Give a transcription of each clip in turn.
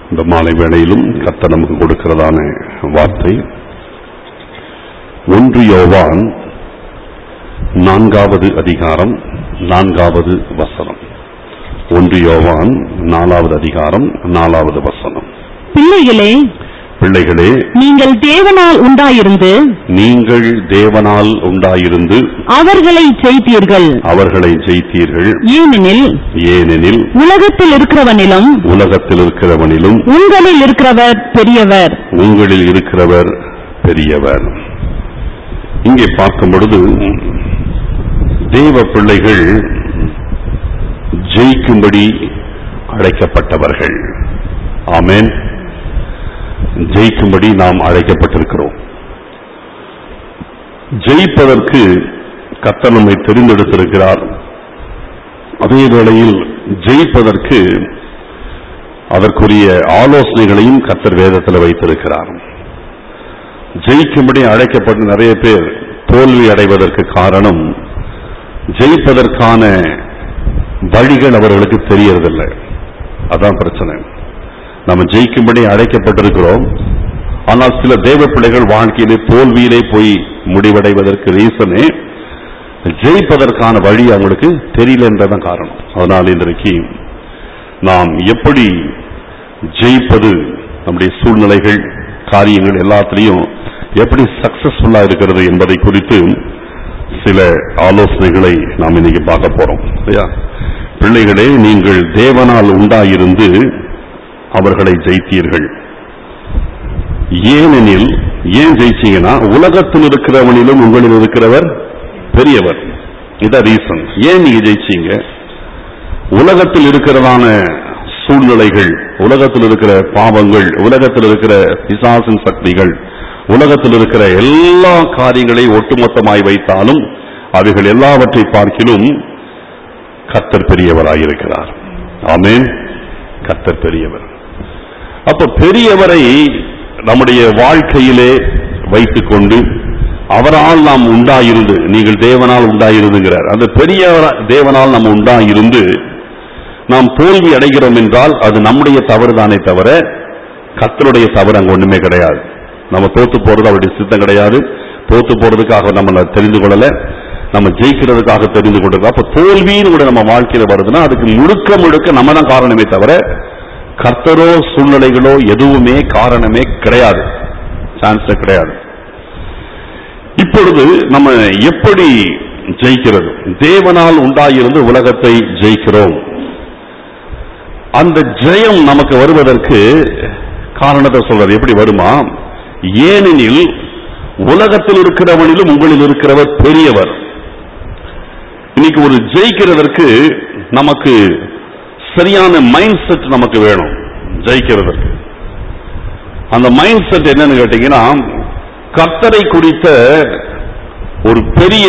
இந்த மாலை வேளையிலும் கர்த்தர் நமக்கு கொடுக்கிறதான வார்த்தை ஒன்று யோவான் நான்காவது அதிகாரம் நான்காவது வசனம் ஒன்று யோவான் நாலாவது அதிகாரம் நாலாவது வசனம் பிள்ளைகளே பிள்ளைகளே நீங்கள் தேவனால் உண்டாயிருந்து நீங்கள் தேவனால் உண்டாயிருந்து அவர்களை செய்தீர்கள் அவர்களை ஜெயித்தீர்கள் ஏனெனில் ஏனெனில் உலகத்தில் இருக்கிறவனிலும் உலகத்தில் இருக்கிறவனிலும் உங்களில் இருக்கிறவர் பெரியவர் உங்களில் இருக்கிறவர் பெரியவர் இங்கே பார்க்கும் பொழுது தேவ பிள்ளைகள் ஜெயிக்கும்படி அழைக்கப்பட்டவர்கள் ஆமென் ஜெயிக்கும்படி நாம் அழைக்கப்பட்டிருக்கிறோம் ஜெயிப்பதற்கு கர்த்தர் நம்மை தெரிந்தெடுத்திருக்கிறார் அதே வேளையில் ஜெயிப்பதற்கு அதற்குரிய ஆலோசனைகளையும் கர்த்தர் வேதத்தில் வைத்திருக்கிறார் ஜெயிக்கும்படி அழைக்கப்பட்டு நிறைய பேர் தோல்வி அடைவதற்கு காரணம் ஜெயிப்பதற்கான வழிகள் அவர்களுக்கு தெரியறதில்லை அதான் பிரச்சனை நம்ம ஜெயிக்கும்படி அழைக்கப்பட்டிருக்கிறோம் ஆனால் சில தேவ பிள்ளைகள் வாழ்க்கையிலே தோல்வியிலே போய் முடிவடைவதற்கு ரீசனே ஜெயிப்பதற்கான வழி அவங்களுக்கு தெரியலன்றதான் காரணம் அதனால் இன்றைக்கு நாம் எப்படி ஜெயிப்பது நம்முடைய சூழ்நிலைகள் காரியங்கள் எல்லாத்திலையும் எப்படி சக்சஸ்ஃபுல்லா இருக்கிறது என்பதை குறித்து சில ஆலோசனைகளை நாம் இன்னைக்கு பார்க்க போறோம் இல்லையா பிள்ளைகளே நீங்கள் தேவனால் உண்டாயிருந்து அவர்களை ஜெயித்தீர்கள் ஏனெனில் ஏன் ஜெயிச்சீங்கன்னா உலகத்தில் இருக்கிறவனிலும் உங்களில் இருக்கிறவர் பெரியவர் இதான் ரீசன் ஏன் நீங்க ஜெயிச்சீங்க உலகத்தில் இருக்கிறதான சூழ்நிலைகள் உலகத்தில் இருக்கிற பாவங்கள் உலகத்தில் இருக்கிற பிசாசின் சக்திகள் உலகத்தில் இருக்கிற எல்லா காரியங்களையும் ஒட்டுமொத்தமாய் வைத்தாலும் அவைகள் எல்லாவற்றை பார்க்கிலும் கர்த்தர் பெரியவராயிருக்கிறார் ஆமென் கர்த்தர் பெரியவர் அப்ப பெரியவரை நம்முடைய வாழ்க்கையிலே வைத்துக்கொண்டு அவரால் நாம் உண்டாயிருந்து நீங்கள் தேவனால் உண்டாயிருந்துங்கிறார் அந்த பெரிய தேவனால் நாம் உண்டாயிருந்து நாம் தோல்வி அடைகிறோம் என்றால் அது நம்முடைய தவறுதானே தவிர கர்த்தருடைய தவறு அங்க ஒண்ணுமே கிடையாது நம்ம தோத்து போறது அவருடைய சித்தம் கிடையாது தோத்து போறதுக்காக நம்ம தெரிந்து கொள்ளல நம்ம ஜெயிக்கிறதுக்காக தெரிந்து கொண்டிருக்கோம் அப்ப தோல்வின்னு கூட நம்ம வாழ்க்கையில வருதுன்னா அதுக்கு முழுக்க முழுக்க நம்ம தான் காரணமே தவிர கர்த்தரோ சூழ்நிலைகளோ எதுவுமே காரணமே கிடையாது சான்ஸ் கிடையாது இப்பொழுது நம்ம எப்படி ஜெயிக்கிறது தேவனால் உண்டாயிருந்து உலகத்தை ஜெயிக்கிறோம் அந்த ஜெயம் நமக்கு வருவதற்கு காரணத்தை சொல்றது எப்படி வருமா ஏனெனில் உலகத்தில் இருக்கிறவனிலும் உங்களில் இருக்கிறவர் பெரியவர் இன்னைக்கு ஒரு ஜெயிக்கிறதற்கு நமக்கு சரியான மைண்ட் செட் நமக்கு வேணும் ஜெயிக்கிறதற்கு அந்த மைண்ட் செட் என்னன்னு கேட்டீங்கன்னா கர்த்தரை குறித்த ஒரு பெரிய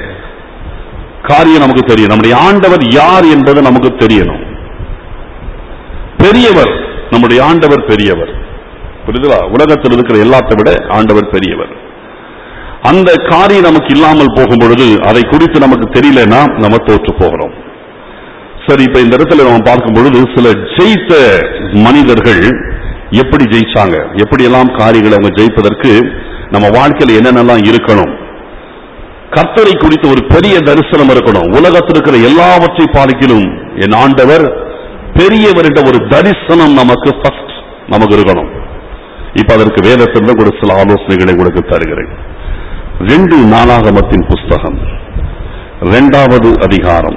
காரியம் நமக்கு தெரியும் நம்முடைய ஆண்டவர் யார் என்பது நமக்கு தெரியணும் பெரியவர் நம்முடைய ஆண்டவர் பெரியவர் புரியுதுங்களா உலகத்தில் இருக்கிற எல்லாத்தை விட ஆண்டவர் பெரியவர் அந்த காரியம் நமக்கு இல்லாமல் போகும் பொழுது அதை குறித்து நமக்கு தெரியலன்னா நம்ம தோற்று போகிறோம் சரி இப்ப இந்த இடத்துல நம்ம பார்க்கும் பொழுது சில ஜெயித்த மனிதர்கள் எப்படி ஜெயிச்சாங்க எப்படி எல்லாம் காரியங்களை அவங்க ஜெயிப்பதற்கு நம்ம வாழ்க்கையில என்னென்னலாம் இருக்கணும் கர்த்தரை குறித்து ஒரு பெரிய தரிசனம் இருக்கணும் உலகத்தில் இருக்கிற எல்லாவற்றை பார்க்கிலும் என் ஆண்டவர் பெரியவர் என்ற ஒரு தரிசனம் நமக்கு ஃபர்ஸ்ட் நமக்கு இருக்கணும் இப்ப அதற்கு வேதத்திலிருந்து ஒரு சில ஆலோசனைகளை உங்களுக்கு தருகிறேன் ரெண்டு நாளாகமத்தின் புஸ்தகம் இரண்டாவது அதிகாரம்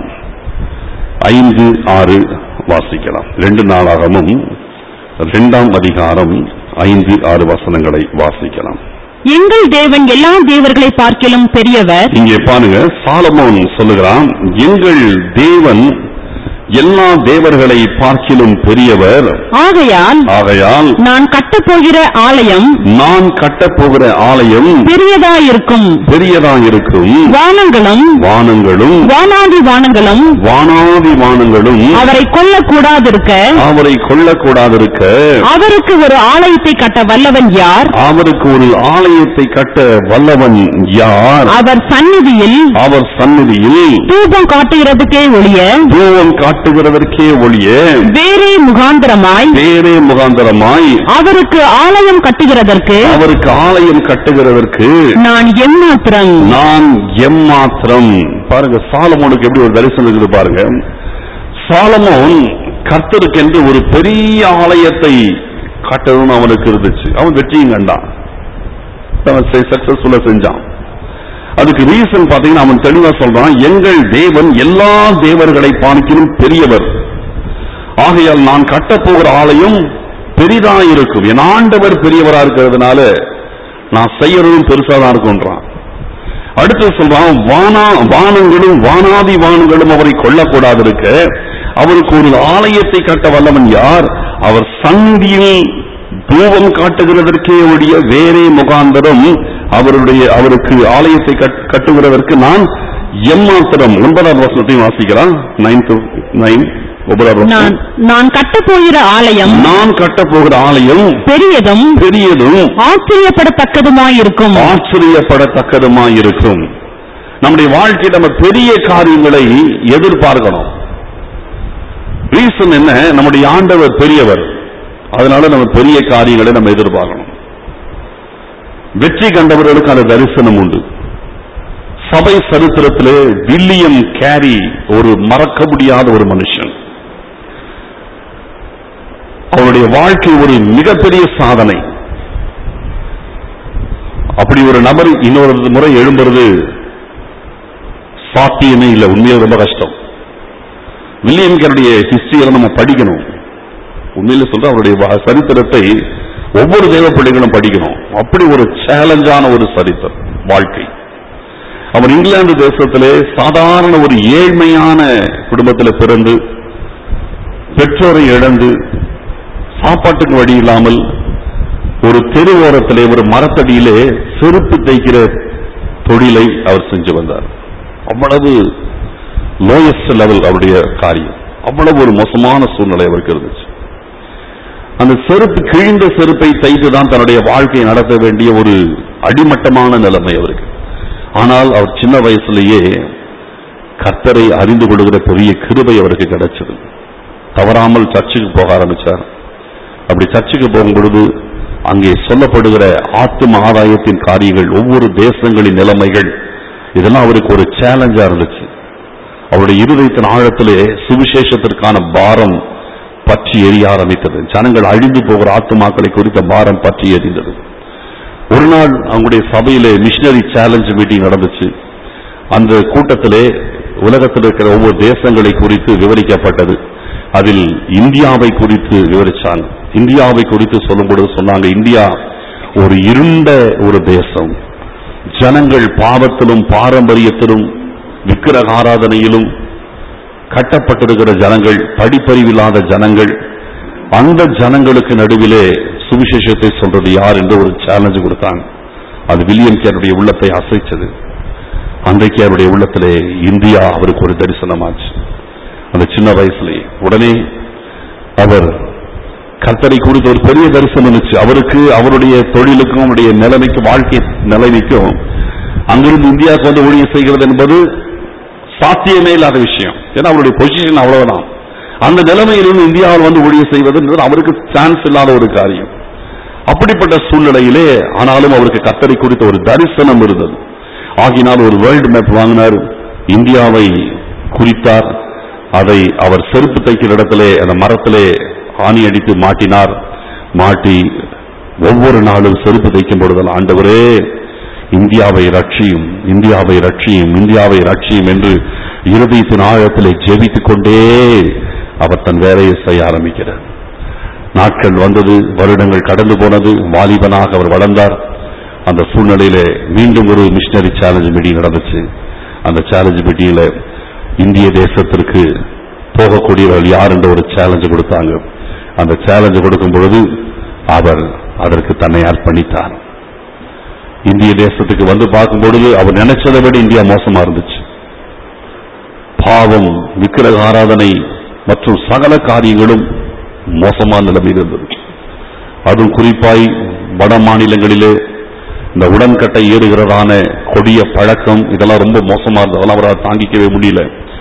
ஐந்து ஆறு வாசிக்கலாம் ரெண்டு நாளாகமும் இரண்டாம் அதிகாரம் ஐந்து ஆறு வசனங்களை வாசிக்கலாம் எங்கள் தேவன் எல்லா தேவர்களை பார்க்கிலும் பெரியவர் இங்கே பாருங்க சாலமோன் சொல்லுகிறான் எங்கள் தேவன் எல்லா தேவர்களை பார்க்கிலும் பெரியவர் ஆகையால் ஆகையால் நான் கட்டப்போகிற ஆலயம் நான் கட்டப்போகிற ஆலயம் பெரியதாயிருக்கும் பெரியதாயிருக்கும் வானங்களும் வானங்களும் வானாதி வானங்களும் வானாதி வானங்களும் அவரை கொல்லக்கூடாதிருக்க அவரை கொல்லக்கூடாதிருக்க அவருக்கு ஒரு ஆலயத்தை கட்ட வல்லவன் யார் அவருக்கு ஒரு ஆலயத்தை கட்ட வல்லவன் யார் அவர் சந்நிதியில் அவர் சந்நிதியில் தூபம் காட்டுகிறதுக்கே ஒழிய தூவம் காட்டு கட்டுகிறதற்கே ஒழிய வேறே முகாந்திரமாய் வேறே முகாந்தரமாய் அவருக்கு ஆலயம் கட்டுகிறதற்கு அவருக்கு ஆலயம் கட்டுகிறதற்கு நான் எம்மாத்திரம் நான் எம்மாத்திரம் பாருங்க சாலமோனுக்கு எப்படி ஒரு தரிசனம் இருக்குது பாருங்க சாலமோன் கர்த்தருக்கென்று ஒரு பெரிய ஆலயத்தை கட்டணும்னு அவனுக்கு இருந்துச்சு அவன் வெற்றியும் கண்டான் அவன் சக்சஸ்ஃபுல்லா செஞ்சான் அதுக்கு ரீசன் பாத்தீங்கன்னா அவன் தெளிவா சொல்றான் எங்கள் தேவன் எல்லா தேவர்களை பார்க்கிலும் பெரியவர் ஆகையால் நான் கட்டப்போகிற ஆலயம் பெரிதா இருக்கும் என் ஆண்டவர் பெரியவரா இருக்கிறதுனால நான் செய்யறதும் பெருசா தான் இருக்கும்ன்றான் அடுத்து சொல்றான் வானா வானங்களும் வானாதி வானங்களும் அவரை கொல்லக்கூடாது இருக்க அவருக்கு ஒரு ஆலயத்தை கட்ட வல்லவன் யார் அவர் சந்தியில் தூபம் காட்டுகிறதற்கே உடைய வேறே முகாந்தரம் அவருடைய அவருக்கு ஆலயத்தை கட்- கட்டுகிறதற்கு நான் எம்மாத்திரம் ஒன்பதாம் வசனத்தையும் வாசிக்கிறான் நைன் நைன் ஒன்பதாம் நான் வசனம் நான் கட்டப்போகிற ஆலயம் நான் கட்டப்போகிற ஆலயம் பெரியதும் பெரியதும் ஆச்சரியப்படத்தக்கதுமாயிருக்கும் ஆச்சரியப்படத்தக்கதுமாயிருக்கும் நம்முடைய வாழ்க்கையில் நம்ம பெரிய காரியங்களை எதிர்பார்க்கணும் ரீசன் என்ன நம்முடைய ஆண்டவர் பெரியவர் அதனால நம்ம பெரிய காரியங்களை நம்ம எதிர்பார்க்கணும் வெற்றி கண்டவர்களுக்கு அந்த தரிசனம் உண்டு சபை சரித்திரத்திலே வில்லியம் கேரி ஒரு மறக்க முடியாத ஒரு மனுஷன் அவருடைய வாழ்க்கை ஒரு மிகப்பெரிய சாதனை அப்படி ஒரு நபர் இன்னொரு முறை எழும்புறது சாத்தியமே இல்லை உண்மையில ரொம்ப கஷ்டம் வில்லியம் கேருடைய ஹிஸ்டரியை நம்ம படிக்கணும் உண்மையில சொல்ற அவருடைய வா- சரித்திரத்தை ஒவ்வொரு தேவ பிள்ளைகளும் படிக்கணும் அப்படி ஒரு சேலஞ்சான ஒரு சரித்திரம் வாழ்க்கை அவர் இங்கிலாந்து தேசத்திலே சாதாரண ஒரு ஏழ்மையான குடும்பத்தில் பிறந்து பெற்றோரை இழந்து சாப்பாட்டுக்கு வழி இல்லாமல் ஒரு தெருவோரத்திலே ஒரு மரத்தடியிலே செருப்பு தைக்கிற தொழிலை அவர் செஞ்சு வந்தார் அவ்வளவு லோயஸ்ட் லெவல் அவருடைய காரியம் அவ்வளவு ஒரு மோசமான சூழ்நிலை அவருக்கு இருந்துச்சு அந்த செருப்பு கிழிந்த செருப்பை தைத்து தான் தன்னுடைய வாழ்க்கையை நடத்த வேண்டிய ஒரு அடிமட்டமான நிலைமை அவருக்கு ஆனால் அவர் சின்ன வயசுலேயே கர்த்தரை அறிந்து கொள்கிற பெரிய கிருபை அவருக்கு கிடைச்சது தவறாமல் சர்ச்சுக்கு போக ஆரம்பிச்சார் அப்படி சர்ச்சுக்கு போகும் பொழுது அங்கே சொல்லப்படுகிற ஆத்தும ஆதாயத்தின் காரியங்கள் ஒவ்வொரு தேசங்களின் நிலைமைகள் இதெல்லாம் அவருக்கு ஒரு சேலஞ்சா இருந்துச்சு அவருடைய இருதயத்தின் ஆழத்திலே சுவிசேஷத்திற்கான பாரம் பற்றி எரிய ஆரம்பித்தது ஜனங்கள் அழிந்து போகிற ஆத்துமாக்களை குறித்த பாரம் பற்றி எரிந்தது ஒரு நாள் அவங்களுடைய சபையிலே மிஷினரி சேலஞ்ச் மீட்டிங் நடந்துச்சு அந்த கூட்டத்திலே உலகத்தில் இருக்கிற ஒவ்வொரு தேசங்களை குறித்து விவரிக்கப்பட்டது அதில் இந்தியாவை குறித்து விவரிச்சாங்க இந்தியாவை குறித்து சொல்லும் பொழுது சொன்னாங்க இந்தியா ஒரு இருண்ட ஒரு தேசம் ஜனங்கள் பாவத்திலும் பாரம்பரியத்திலும் விக்கிரக ஆராதனையிலும் கட்டப்பட்டிருக்கிற ஜனங்கள் படிப்பறிவில்லாத ஜனங்கள் அந்த ஜனங்களுக்கு நடுவிலே சுவிசேஷத்தை சொல்றது யார் என்று ஒரு சேலஞ்சு கொடுத்தாங்க அது வில்லியம் கேருடைய உள்ளத்தை அசைச்சது அன்றைக்கு அவருடைய உள்ளத்திலே இந்தியா அவருக்கு ஒரு தரிசனமாச்சு அந்த சின்ன வயசுலே உடனே அவர் கர்த்தரை குறித்த ஒரு பெரிய தரிசனம் இருந்துச்சு அவருக்கு அவருடைய தொழிலுக்கும் அவருடைய நிலைமைக்கு வாழ்க்கை நிலைமைக்கும் அங்கிருந்து இந்தியாவுக்கு வந்து ஊழியம் செய்கிறது என்பது சாத்தியமே இல்லாத விஷயம் ஏன்னா அவருடைய பொசிஷன் அவ்வளவுதான் அந்த நிலைமையிலிருந்து இந்தியாவில் வந்து ஊழியம் செய்வது என்பது அவருக்கு சான்ஸ் இல்லாத ஒரு காரியம் அப்படிப்பட்ட சூழ்நிலையிலே ஆனாலும் அவருக்கு கத்தரை குறித்த ஒரு தரிசனம் இருந்தது ஆகினால் ஒரு வேர்ல்டு மேப் வாங்கினார் இந்தியாவை குறித்தார் அதை அவர் செருப்பு தைக்கிற இடத்திலே அந்த மரத்திலே ஆணி அடித்து மாட்டினார் மாட்டி ஒவ்வொரு நாளும் செருப்பு தைக்கும் பொழுதெல்லாம் ஆண்டவரே இந்தியாவை ரட்சியும் இந்தியாவை ரட்சியும் இந்தியாவை ரட்சியும் என்று இருதயத்தின் ஆழத்திலே ஜெபித்துக் கொண்டே அவர் தன் வேலையை செய்ய ஆரம்பிக்கிறார் நாட்கள் வந்தது வருடங்கள் கடந்து போனது வாலிபனாக அவர் வளர்ந்தார் அந்த சூழ்நிலையிலே மீண்டும் ஒரு மிஷினரி சேலஞ்ச் மீட்டிங் நடந்துச்சு அந்த சேலஞ்ச் மீட்டிங்ல இந்திய தேசத்திற்கு போகக்கூடியவர்கள் யார் என்ற ஒரு சேலஞ்சு கொடுத்தாங்க அந்த சேலஞ்சு கொடுக்கும் பொழுது அவர் அதற்கு தன்னை அர்ப்பணித்தார் இந்திய தேசத்துக்கு வந்து பார்க்கும் பொழுது அவர் நினைச்சதை விட இந்தியா மோசமா இருந்துச்சு பாவம் விக்கிரக ஆராதனை மற்றும் சகல காரியங்களும் மோசமான நிலைமையில் இருந்தது அதுவும் குறிப்பாய் வட மாநிலங்களிலே இந்த உடன்கட்டை ஏறுகிறதான கொடிய பழக்கம் இதெல்லாம் ரொம்ப மோசமா இருந்தது அதெல்லாம் அவரால் தாங்கிக்கவே முடியல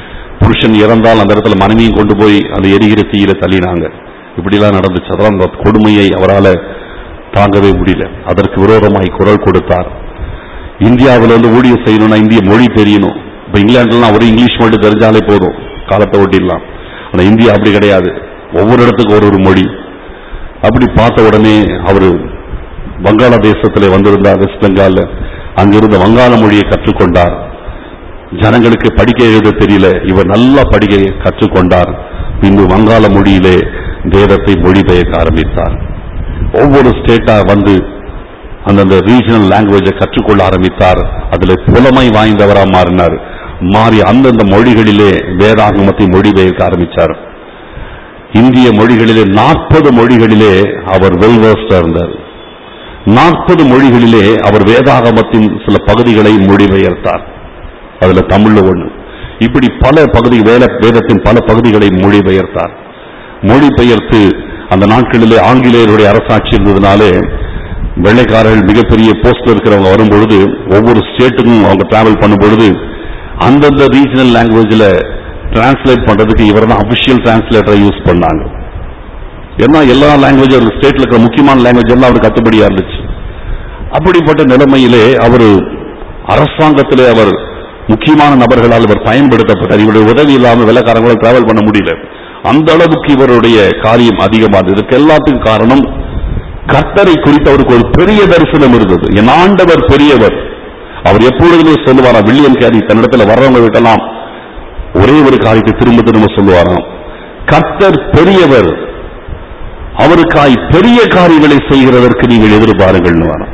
புருஷன் இறந்தால் அந்த இடத்துல மனைவியும் கொண்டு போய் அந்த எரிகிற தீயில தள்ளினாங்க இப்படிலாம் நடந்துச்சு அதான் அந்த கொடுமையை அவரால தாங்கவே முடியல அதற்கு விரோதமாய் குரல் கொடுத்தார் இந்தியாவில் வந்து ஊழியம் செய்யணும்னா இந்திய மொழி தெரியணும் இப்ப இங்கிலாந்துலாம் ஒரு இங்கிலீஷ் மட்டும் தெரிஞ்சாலே போதும் காலத்தை ஓட்டிடலாம் ஆனா இந்தியா அப்படி கிடையாது ஒவ்வொரு இடத்துக்கும் ஒரு ஒரு மொழி அப்படி பார்த்த உடனே அவரு வங்காளதேசத்திலே வந்திருந்தார் வெஸ்ட் பெங்கால்ல அங்கிருந்த வங்காள மொழியை கற்றுக்கொண்டார் ஜனங்களுக்கு படிக்க எழுத தெரியல இவர் நல்லா படிக்க கற்றுக்கொண்டார் பின்பு வங்காள மொழியிலே வேதத்தை மொழிபெயர்க்க ஆரம்பித்தார் ஒவ்வொரு ஸ்டேட்டா வந்து அந்தந்த ரீஜனல் லாங்குவேஜை கற்றுக்கொள்ள ஆரம்பித்தார் அதுல புலமை வாய்ந்தவரா மாறினார் மாறி அந்தந்த மொழிகளிலே வேதாகமத்தை மொழிபெயர்க்க ஆரம்பித்தார் இந்திய மொழிகளிலே நாற்பது மொழிகளிலே அவர் வெல்வர்ஸ்டா இருந்தார் நாற்பது மொழிகளிலே அவர் வேதாகமத்தின் சில பகுதிகளை மொழிபெயர்த்தார் அதுல தமிழ்ல ஒண்ணு இப்படி பல பகுதி வேத வேதத்தின் பல பகுதிகளை மொழிபெயர்த்தார் மொழிபெயர்த்து அந்த நாட்களிலே ஆங்கிலேயருடைய அரசாட்சி இருந்ததுனாலே வெள்ளைக்காரர்கள் மிகப்பெரிய போஸ்ட்ல இருக்கிறவங்க வரும்பொழுது ஒவ்வொரு ஸ்டேட்டுக்கும் அவங்க டிராவல் பண்ணும் பொழுது அந்தந்த ரீஜனல் லாங்குவேஜ்ல டிரான்ஸ்லேட் பண்றதுக்கு இவர் தான் அபிஷியல் டிரான்ஸ்லேட்டரை யூஸ் பண்ணாங்க ஏன்னா எல்லா லாங்குவேஜ் ஒரு ஸ்டேட்ல இருக்கிற முக்கியமான லாங்குவேஜ் எல்லாம் அவருக்கு கத்துப்படியா இருந்துச்சு அப்படிப்பட்ட நிலைமையிலே அவர் அரசாங்கத்திலே அவர் முக்கியமான நபர்களால் இவர் பயன்படுத்தப்பட்டார் இவருடைய உதவி இல்லாமல் வெள்ளக்காரங்களும் டிராவல் பண்ண முடியல அந்த அளவுக்கு இவருடைய காரியம் அதிகமானது இதுக்கு எல்லாத்துக்கும் காரணம் கர்த்தரை குறித்து அவருக்கு ஒரு பெரிய தரிசனம் இருந்தது என் ஆண்டவர் பெரியவர் அவர் எப்பொழுதுமே சொல்லுவாரா வில்லியம் கேரி தன்னிடத்துல வர்றவங்க விட்டலாம் ஒரே ஒரு காரியத்தை திரும்ப திரும்ப சொல்லுவாராம் கர்த்தர் பெரியவர் அவருக்காய் பெரிய காரியங்களை செய்கிறதற்கு நீங்கள் எதிர்பாருங்கள்னு வரோம்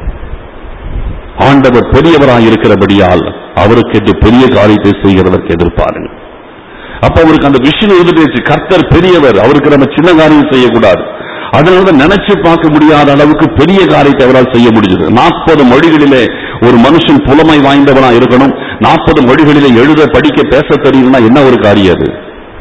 ஆண்டவர் பெரியவராய் இருக்கிறபடியால் அவருக்கு என்று பெரிய காரியத்தை செய்கிறதற்கு எதிர்பாருங்கள் அப்ப அவருக்கு அந்த விஷயம் இருந்துட்டு கர்த்தர் பெரியவர் அவருக்கு நம்ம சின்ன காரியம் செய்யக்கூடாது அதனாலதான் நினைச்சு பார்க்க முடியாத அளவுக்கு பெரிய காரியத்தை அவரால் செய்ய முடிஞ்சது நாற்பது மொழிகளிலே ஒரு மனுஷன் புலமை வாய்ந்தவனா இருக்கணும் நாற்பது மொழிகளிலே எழுத படிக்க பேச தெரியணும்னா என்ன ஒரு காரியம் அது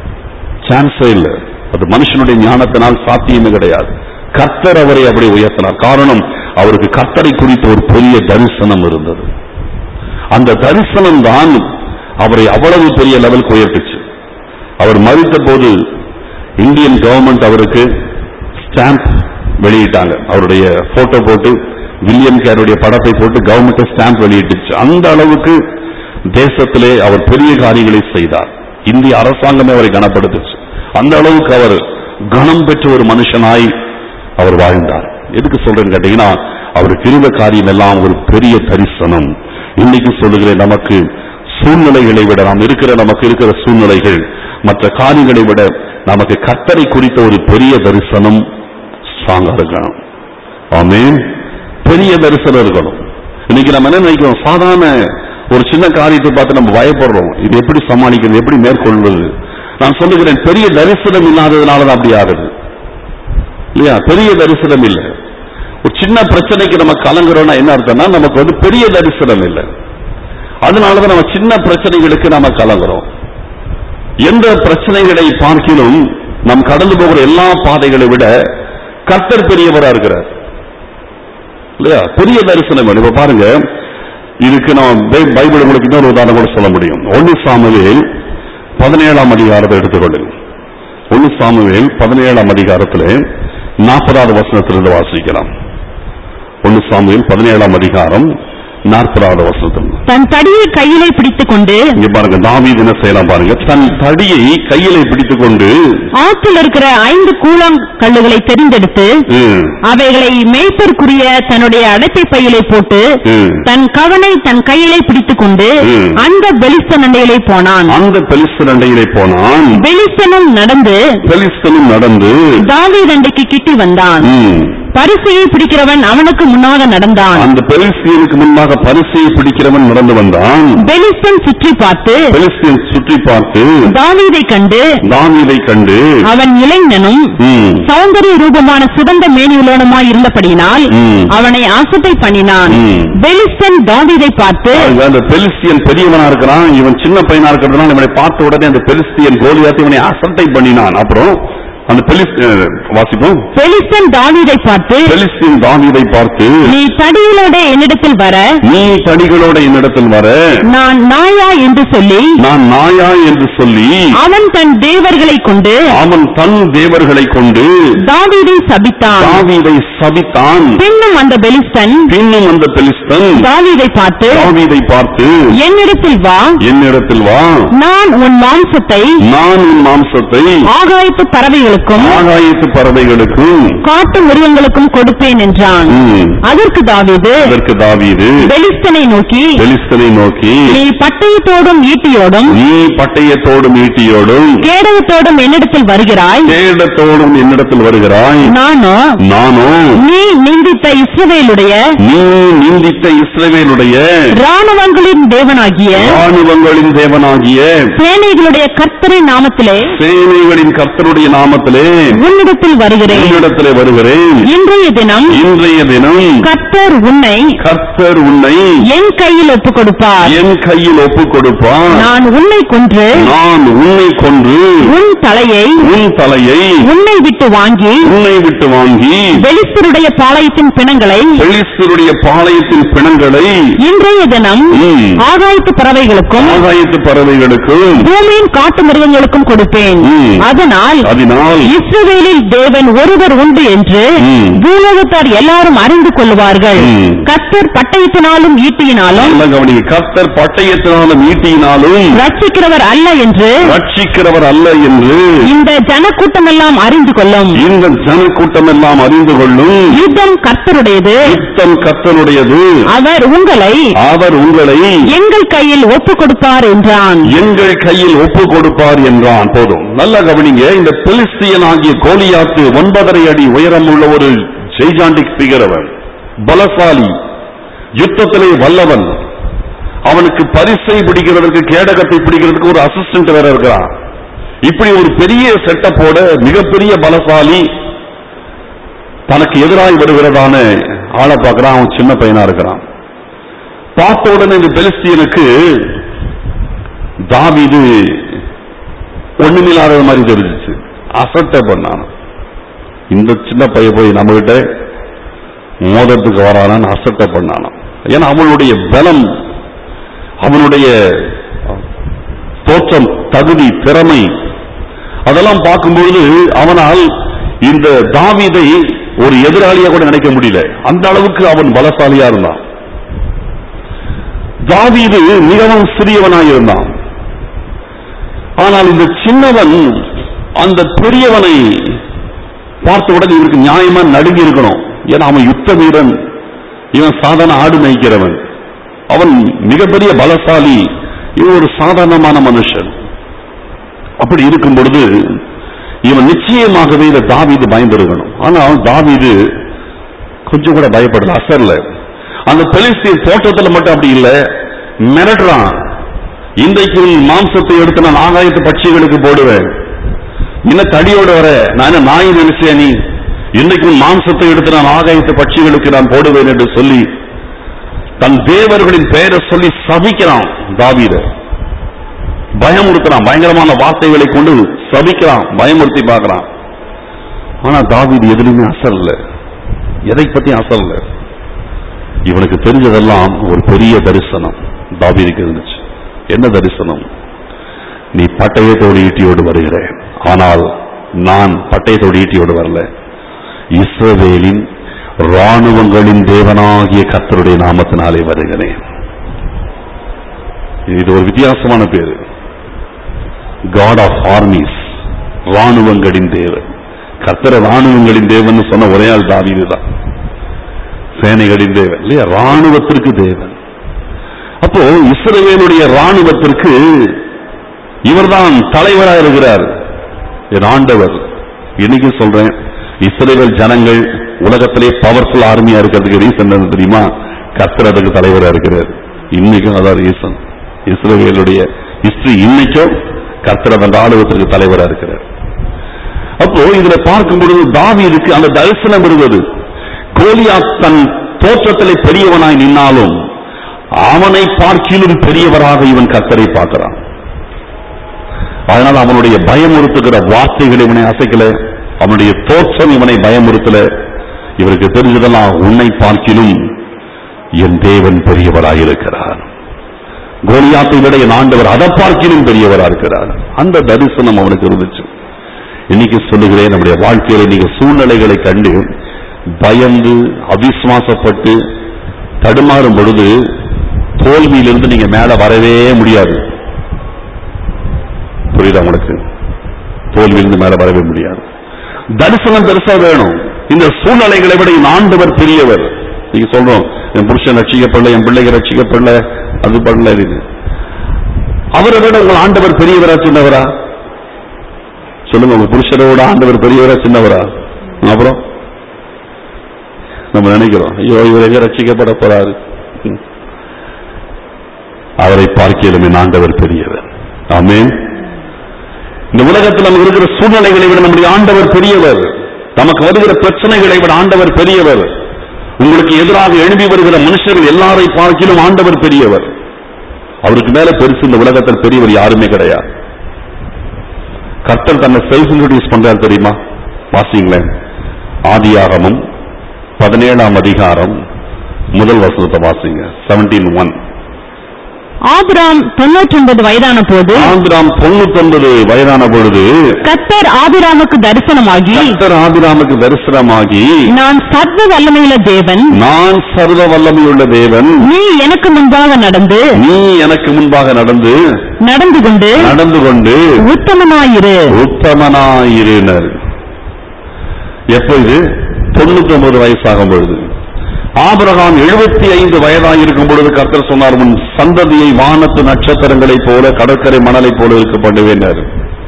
சான்ஸே இல்லை அது மனுஷனுடைய ஞானத்தினால் சாத்தியமே கிடையாது கர்த்தர் அவரை அப்படி உயர்த்தினார் காரணம் அவருக்கு கர்த்தரை குறித்த ஒரு பெரிய தரிசனம் இருந்தது அந்த தரிசனம் தான் அவரை அவ்வளவு பெரிய லெவலுக்கு உயர்த்துச்சு அவர் மறித்த போது இந்தியன் கவர்மெண்ட் அவருக்கு ஸ்டாம்ப் வெளியிட்டாங்க அவருடைய போட்டோ போட்டு வில்லியம் கேருடைய படத்தை போட்டு கவர்மெண்ட் ஸ்டாம்ப் வெளியிட்டுச்சு அந்த அளவுக்கு தேசத்திலே அவர் பெரிய காரியங்களை செய்தார் இந்திய அரசாங்கமே அவரை கனப்படுத்துச்சு அந்த அளவுக்கு அவர் கனம் பெற்ற ஒரு மனுஷனாய் அவர் வாழ்ந்தார் எதுக்கு சொல்றேன்னு கேட்டீங்கன்னா அவருக்கு இருந்த காரியம் எல்லாம் ஒரு பெரிய தரிசனம் இன்னைக்கு சொல்லுகிறேன் நமக்கு சூழ்நிலைகளை விட நாம் இருக்கிற நமக்கு இருக்கிற சூழ்நிலைகள் மற்ற காரியங்களை விட நமக்கு கர்த்தரை குறித்த ஒரு பெரிய தரிசனம் ஸ்ட்ராங்கா இருக்கணும் ஆமென் பெரிய தரிசனம் இருக்கணும் இன்னைக்கு நம்ம என்ன நினைக்கிறோம் சாதாரண ஒரு சின்ன காரியத்தை பார்த்து நம்ம பயப்படுறோம் இது எப்படி சமாளிக்கிறது எப்படி மேற்கொள்வது நான் சொல்லுகிறேன் பெரிய தரிசனம் இல்லாததுனால தான் அப்படி ஆகுது இல்லையா பெரிய தரிசனம் இல்லை ஒரு சின்ன பிரச்சனைக்கு நம்ம கலங்குறோம்னா என்ன அர்த்தம்னா நமக்கு வந்து பெரிய தரிசனம் இல்லை அதனாலதான் நம்ம சின்ன பிரச்சனைகளுக்கு நாம கலங்குறோம் எந்த பிரச்சனைகளை பார்க்கிலும் நாம் கடந்து போகிற எல்லா பாதைகளை விட கர்த்தர் பெரியவரா இருக்கிறார் இல்லையா பெரிய தரிசனம் வேணும். இப்ப பாருங்க இதுக்கு நான் பை- பைபிள் உங்களுக்கு இன்னொரு உதாரணம் கூட சொல்ல முடியும் ஒன்னு சாமுவேல் பதினேழாம் அதிகாரத்தை எடுத்துக்கொள்ளுங்க ஒன்னு சாமுவேல் பதினேழாம் அதிகாரத்திலே நாற்பதாவது வசனத்திலிருந்து வாசிக்கலாம் ஒன்னு சாமுவேல் பதினேழாம் அதிகாரம் நாற்பதாவது வசனத்தில் தன் தடியை கையிலே பிடித்துக் கொண்டு இங்க பாருங்க தாவீது என்ன செய்யலாம் பாருங்க தன் தடியை கையிலே பிடித்துக் கொண்டு ஆற்றில் இருக்கிற ஐந்து கூழாங்கல்லுகளை தெரிந்தெடுத்து ம், அவைகளை மேய்ப்பற்குரிய தன்னுடைய அடைப்பை பையிலே போட்டு ம், தன் கவனை தன் கையிலே பிடித்துக் கொண்டு ம். அந்த பெலிஸ்தன் அண்டையிலே போனான் அந்த பெலிஸ்தர் அண்டையிலே போனான் பெலிஸ்தனும் நடந்து பெலிஸ்தனும் நடந்து தாவீதண்டைக்கு கிட்டி வந்தான் ம், பரிசையை பிடிக்கிறவன் அவனுக்கு முன்னாக நடந்தான் அந்த பெலிஸ்தியனுக்கு முன்பாக பரிசையை பிடிக்கிறவன் நடந்து வந்தான் பெலிஸ்தன் சுற்றி பார்த்து பெலிஸ்தியன் சுற்றி பார்த்து தாவீதை கண்டு தாவீதை கண்டு அவன் இளைஞனும் ம், சௌந்தரிய ரூபமான சிவந்த மேனியுள்ளவனுமாய் இருந்தபடியினால் ம். அவனை ஆசத்தை பண்ணினான் ம். பெலிஸ்தன் தாவீதை பார்த்து பாருங்க, அந்த பெலிஸ்தியன் பெரியவனா இருக்கிறான் இவன் சின்ன பையனா இருக்கிறதுனால இவனை பார்த்த உடனே அந்த பெலிஸ்தியன் கோலியாத்து இவனை அசட்டை பண்ணினான் அப்புறம் அந்த பெலிஸ் அஹ், வாசிப்போம் பெலிஸ்தன் தாவீதை பார்த்து பெலிஸ்தின் தாவீதை பார்த்து நீ தடியிலோட என்னிடத்தில் வர நீ தடிகளோட என்னிடத்தில் வர நான் நாயா என்று சொல்லி நான் நாயா என்று சொல்லி அவன் தன் தேவர்களை கொண்டு அவன் தன் தேவர்களை கொண்டு தாவீதை சபித்தான் தாவீதை சபித்தான் பின்னும் அந்த பெலிஸ்தன் பின்னும் அந்த பெலிஸ்தன் தாவீதை பார்த்து தாவீதை பார்த்து என்னிடத்தில் வா என்னிடத்தில் வா நான் உன் மாம்சத்தை நான் உன் மாம்சத்தை ஆகாயத்து பறவைகளுக்கும் ஆகாயத்து பறவைகளுக்கும் காட்டு மிருகங்களுக்கும் கொடுப்பேன் என்றான் ம், அதற்கு தாவீது அதற்கு தாவீது பெலிஸ்தனை நோக்கி பெலிஸ்தனை நோக்கி நீ பட்டயத்தோடும் ஈட்டியோடும் நீ பட்டயத்தோடும் ஈட்டியோடும் கேடகத்தோடும் என்னிடத்தில் வருகிறாய் கேடத்தோடும் என்னிடத்தில் வருகிறாய் நானோ நானோ நீ நிந்தித்த இஸ்ரவேலுடைய நீ நிந்தித்த இஸ்ரவேலுடைய ராணுவங்களின் தேவனாகிய ராணுவங்களின் தேவனாகிய சேனைகளுடைய கர்த்தரின் நாமத்திலே சேனைகளின் கர்த்தருடைய நாமத்திலே உன்னிடத்தில் வருகிறேன் உன்னிடத்திலே வருகிறேன் இன்றைய தினம் இன்றைய தினம் கர்த்தர் உன்னை கர்த்தர் உன்னை என் கையில் ஒப்புக் கொடுப்பார் என் கையில் ஒப்புக் கொடுப்பான் நான் உன்னை கொன்று நான் உன்னை கொன்று உன் தலையை உன் தலையை உன்னை விட்டு வாங்கி உன்னை விட்டு வாங்கி வெளிச்சருடைய பாளையத்தின் பிணங்களை பெலிஸ்தருடைய பாளையத்தின் பிணங்களை இன்றைய தினம் ம், ஆகாயத்து பறவைகளுக்கும் ஆகாயத்து பறவைகளுக்கும் பூமியின் காட்டு மிருகங்களுக்கும் கொடுப்பேன் ம். அதனால் அதனால் இஸ்ரவேலில் தேவன் ஒருவர் உண்டு என்று ம். பூலோகத்தார் எல்லாரும் அறிந்து கொள்வார்கள் ம். கர்த்தர் பட்டயத்தினாலும் ஈட்டியினாலும் நல்ல கவனிங்க கர்த்தர் பட்டயத்தினாலும் ஈட்டியினாலும் ரட்சிக்கிறவர் அல்ல என்று ரட்சிக்கிறவர் அல்ல என்று இந்த ஜனக்கூட்டம் எல்லாம் அறிந்து கொள்ளும் இந்த ஜனக்கூட்டம் எல்லாம் அறிந்து கொள்ளும் யுத்தம் கர்த்தருடையது யுத்தம் கர்த்தனுடையது அவர் உங்களை அவர் உங்களை எங்கள் கையில் ஒப்புக் கொடுப்பார் என்றான் எங்கள் கையில் ஒப்பு கொடுப்பார் என்றான் போதும் நல்ல கவனிங்க இந்த பெலிஸ்தியன் ஆகிய கோலியாத்து ஒன்பதரை அடி உயரம் உள்ள ஒரு ஜெய்ஜாண்டிக் பிகர் அவன் பலசாலி யுத்தத்திலே வல்லவன் அவனுக்கு பரிசை பிடிக்கிறதுக்கு கேடகத்தை பிடிக்கிறதுக்கு ஒரு அசிஸ்டன்ட் வேற இருக்கிறான் இப்படி ஒரு பெரிய செட்டப்போட மிகப்பெரிய பலசாலி தனக்கு எதிராய் வருகிறதான ஆளை பார்க்கறான் அவன் சின்ன பையனா இருக்கிறான் பார்த்த உடனே இந்த பெலிஸ்தியனுக்கு தாவீது ஒண்ணுமில்லாத மாதிரி தெரிஞ்சிச்சு அசட்டை பண்ணான் இந்த சின்ன பையன் போய் நம்ம கிட்ட மோதத்துக்கு வரானான்னு அசட்டை பண்ணானாம் ஏன்னா அவனுடைய பலம் அவனுடைய தோற்றம் தகுதி திறமை அதெல்லாம் பார்க்கும்பொழுது அவனால் இந்த தாவீதை ஒரு எதிராளியா கூட நினைக்க முடியல அந்த அளவுக்கு அவன் பலசாலியா இருந்தான் தாவீது மிகவும் சிறியவனாயிருந்தான் ஆனால் இந்த சின்னவன் அந்த பெரியவனை பார்த்த உடனே இவருக்கு நியாயமா நடுங்கி இருக்கணும் ஏன்னா அவன் யுத்த வீரன் இவன் சாதாரண ஆடு மேய்க்கிறவன் அவன் மிகப்பெரிய பலசாலி இவன் ஒரு சாதாரணமான மனுஷன் அப்படி இருக்கும் பொழுது இவன் நிச்சயமாகவே இந்த தாவீது பயந்திருக்கணும் ஆனால் தாவீது கொஞ்சம் கூட பயப்படல அசர்ல அந்த பெலிஸ்தீன் தோட்டத்துல மட்டும் அப்படி இல்ல மிரட்டுறான் இன்றைக்கு உன் மாம்சத்தை எடுத்து நான் ஆகாயத்து பட்சிகளுக்கு போடுவேன் என்ன தடியோட வர நான் என்ன நாய் நினைச்சேன் நீ இன்றைக்கு உன் மாம்சத்தை எடுத்து நான் ஆகாயத்து பட்சிகளுக்கு நான் போடுவேன் என்று சொல்லி தன் தேவர்களின் பெயரை சொல்லி சபிக்கிறான் தாவீத பயமுறுத்துறான் பயங்கரமான வார்த்தைகளை கொண்டு சபிக்கிறான் பயமுறுத்தி பார்க்கறான் ஆனா தாவீது எதுலையுமே அசல்ல எதை பத்தி அசல்ல இவனுக்கு தெரிஞ்சதெல்லாம் ஒரு பெரிய தரிசனம் தாவீதுக்கு இருந்துச்சு என்ன தரிசனம் நீ பட்டயத்தோடு ஈட்டியோடு வருகிறேன் ஆனால் நான் பட்டயத்தோடு ஈட்டியோடு வரல இஸ்ரவேலின் ராணுவங்களின் தேவனாகிய கர்த்தருடைய நாமத்தினாலே வருகிறேன் இது ஒரு வித்தியாசமான பேரு காட் ஆஃப் ஆர்மிஸ் ராணுவங்களின் தேவன் கர்த்தர ராணுவங்களின் தேவன் சொன்ன ஒரே ஆள் தாவீது தான் சேனைகளின் தேவன் இல்லையா ராணுவத்திற்கு தேவன் அப்போ இஸ்ரவேலுடைய ராணுவத்திற்கு இவர்தான் தலைவராக இருக்கிறார் என் ஆண்டவர் இன்னைக்கு சொல்றேன் இஸ்ரேல் ஜனங்கள் உலகத்திலே பவர்ஃபுல் ஆர்மியா இருக்கிறதுக்கு ரீசன் என்ன தெரியுமா கர்த்தர் அதுக்கு தலைவரா இருக்கிறார் இன்னைக்கும் அதான் ரீசன் இஸ்ரேலுடைய ஹிஸ்டரி இன்னைக்கும் கர்த்தர் அந்த ராணுவத்திற்கு தலைவரா இருக்கிறார் அப்போ இதுல பார்க்கும் பொழுது தாவீதுக்கு அந்த தரிசனம் இருந்தது கோலியாத் தன் தோற்றத்திலே பெரியவனாய் நின்னாலும் அவனை பார்க்கிலும் பெரியவராக இவன் கர்த்தரை பார்க்கிறான் அதனால அவனுடைய பயமுறுத்துகிற வார்த்தைகள் இவனை அசைக்கல அவனுடைய தோற்றம் இவனை பயமுறுத்தல இவருக்கு தெரிஞ்சதெல்லாம் உன்னை பார்க்கிலும் என் தேவன் பெரியவராயிருக்கிறார் கோலியாத்தை விட என் ஆண்டவர் அதை பார்க்கிலும் பெரியவரா இருக்கிறார் அந்த தரிசனம் அவனுக்கு இருந்துச்சு இன்னைக்கு சொல்லுகிறேன் நம்முடைய வாழ்க்கையில நீங்க சூழ்நிலைகளை கண்டு பயந்து அவிசுவாசப்பட்டு தடுமாறும் பொழுது தோல்வியிலிருந்து நீங்க மேல வரவே முடியாது புரியுதா உங்களுக்கு தோல்வியிலிருந்து மேல வரவே முடியாது தரிசனம் பெருசா வேணும் இந்த சூழ்நிலைகளை விட என் ஆண்டவர் பெரியவர் நீங்க சொல்றோம் என் புருஷன் ரட்சிக்கப்படல என் பிள்ளைங்க ரட்சிக்கப்படல அது பண்ணல இது அவரை விட உங்கள் ஆண்டவர் பெரியவரா சின்னவரா சொல்லுங்க உங்க புருஷரோட ஆண்டவர் பெரியவரா சின்னவரா அப்புறம் நம்ம நினைக்கிறோம் ஐயோ இவர் எங்க ரட்சிக்கப்பட போறாரு ம். அவரை பார்க்கலும் என் ஆண்டவர் பெரியவர் ஆமென் இந்த உலகத்தில் நமக்கு இருக்கிற சூழ்நிலைகளை விட நம்முடைய ஆண்டவர் பெரியவர் நமக்கு வருகிற பிரச்சனைகளை விட ஆண்டவர் பெரியவர் உங்களுக்கு எதிராக எழும்பி வருகிற மனுஷர்கள் எல்லாரை பார்க்கிலும் ஆண்டவர் பெரியவர் அவருக்கு மேல பெருசு இந்த உலகத்தில் பெரியவர் யாருமே கிடையாது கர்த்தர் தன்னை செல்ஃப் இன்ட்ரோடியூஸ் பண்றாரு தெரியுமா வாசிங்களேன் ஆதியாகமம் பதினேழாம் அதிகாரம் முதல் வசனத்தை வாசிங்க செவன்டீன் ஒன் ஆபிராம் தொன்னூற்றொன்பது வயதான போது ஆந்திராம் தொண்ணூத்தொன்பது வயதான பொழுது கத்தர் ஆபிராமுக்கு தரிசனமாகி கர்த்தர் ஆபிராமுக்கு தரிசனமாகி நான் சர்வ வல்லமையுள்ள தேவன் நான் சர்வ வல்லமையுள்ள தேவன் நீ எனக்கு முன்பாக நடந்து நீ எனக்கு முன்பாக நடந்து நடந்து கொண்டு நடந்து கொண்டு உத்தமமாயிரு உத்தமனாயிருனர் எப்போ இது தொண்ணூத்தி ஒன்பது வயசாகும் பொழுது ஆபிரகாம் எழுபத்தி ஐந்து வயதாயிருக்கும் பொழுது கர்த்தர் சொன்னார் உன் சந்ததியை வானத்து நட்சத்திரங்களைப் போல கடற்கரை மணலைப் போல இருக்க பண்ணுவேன்னாரு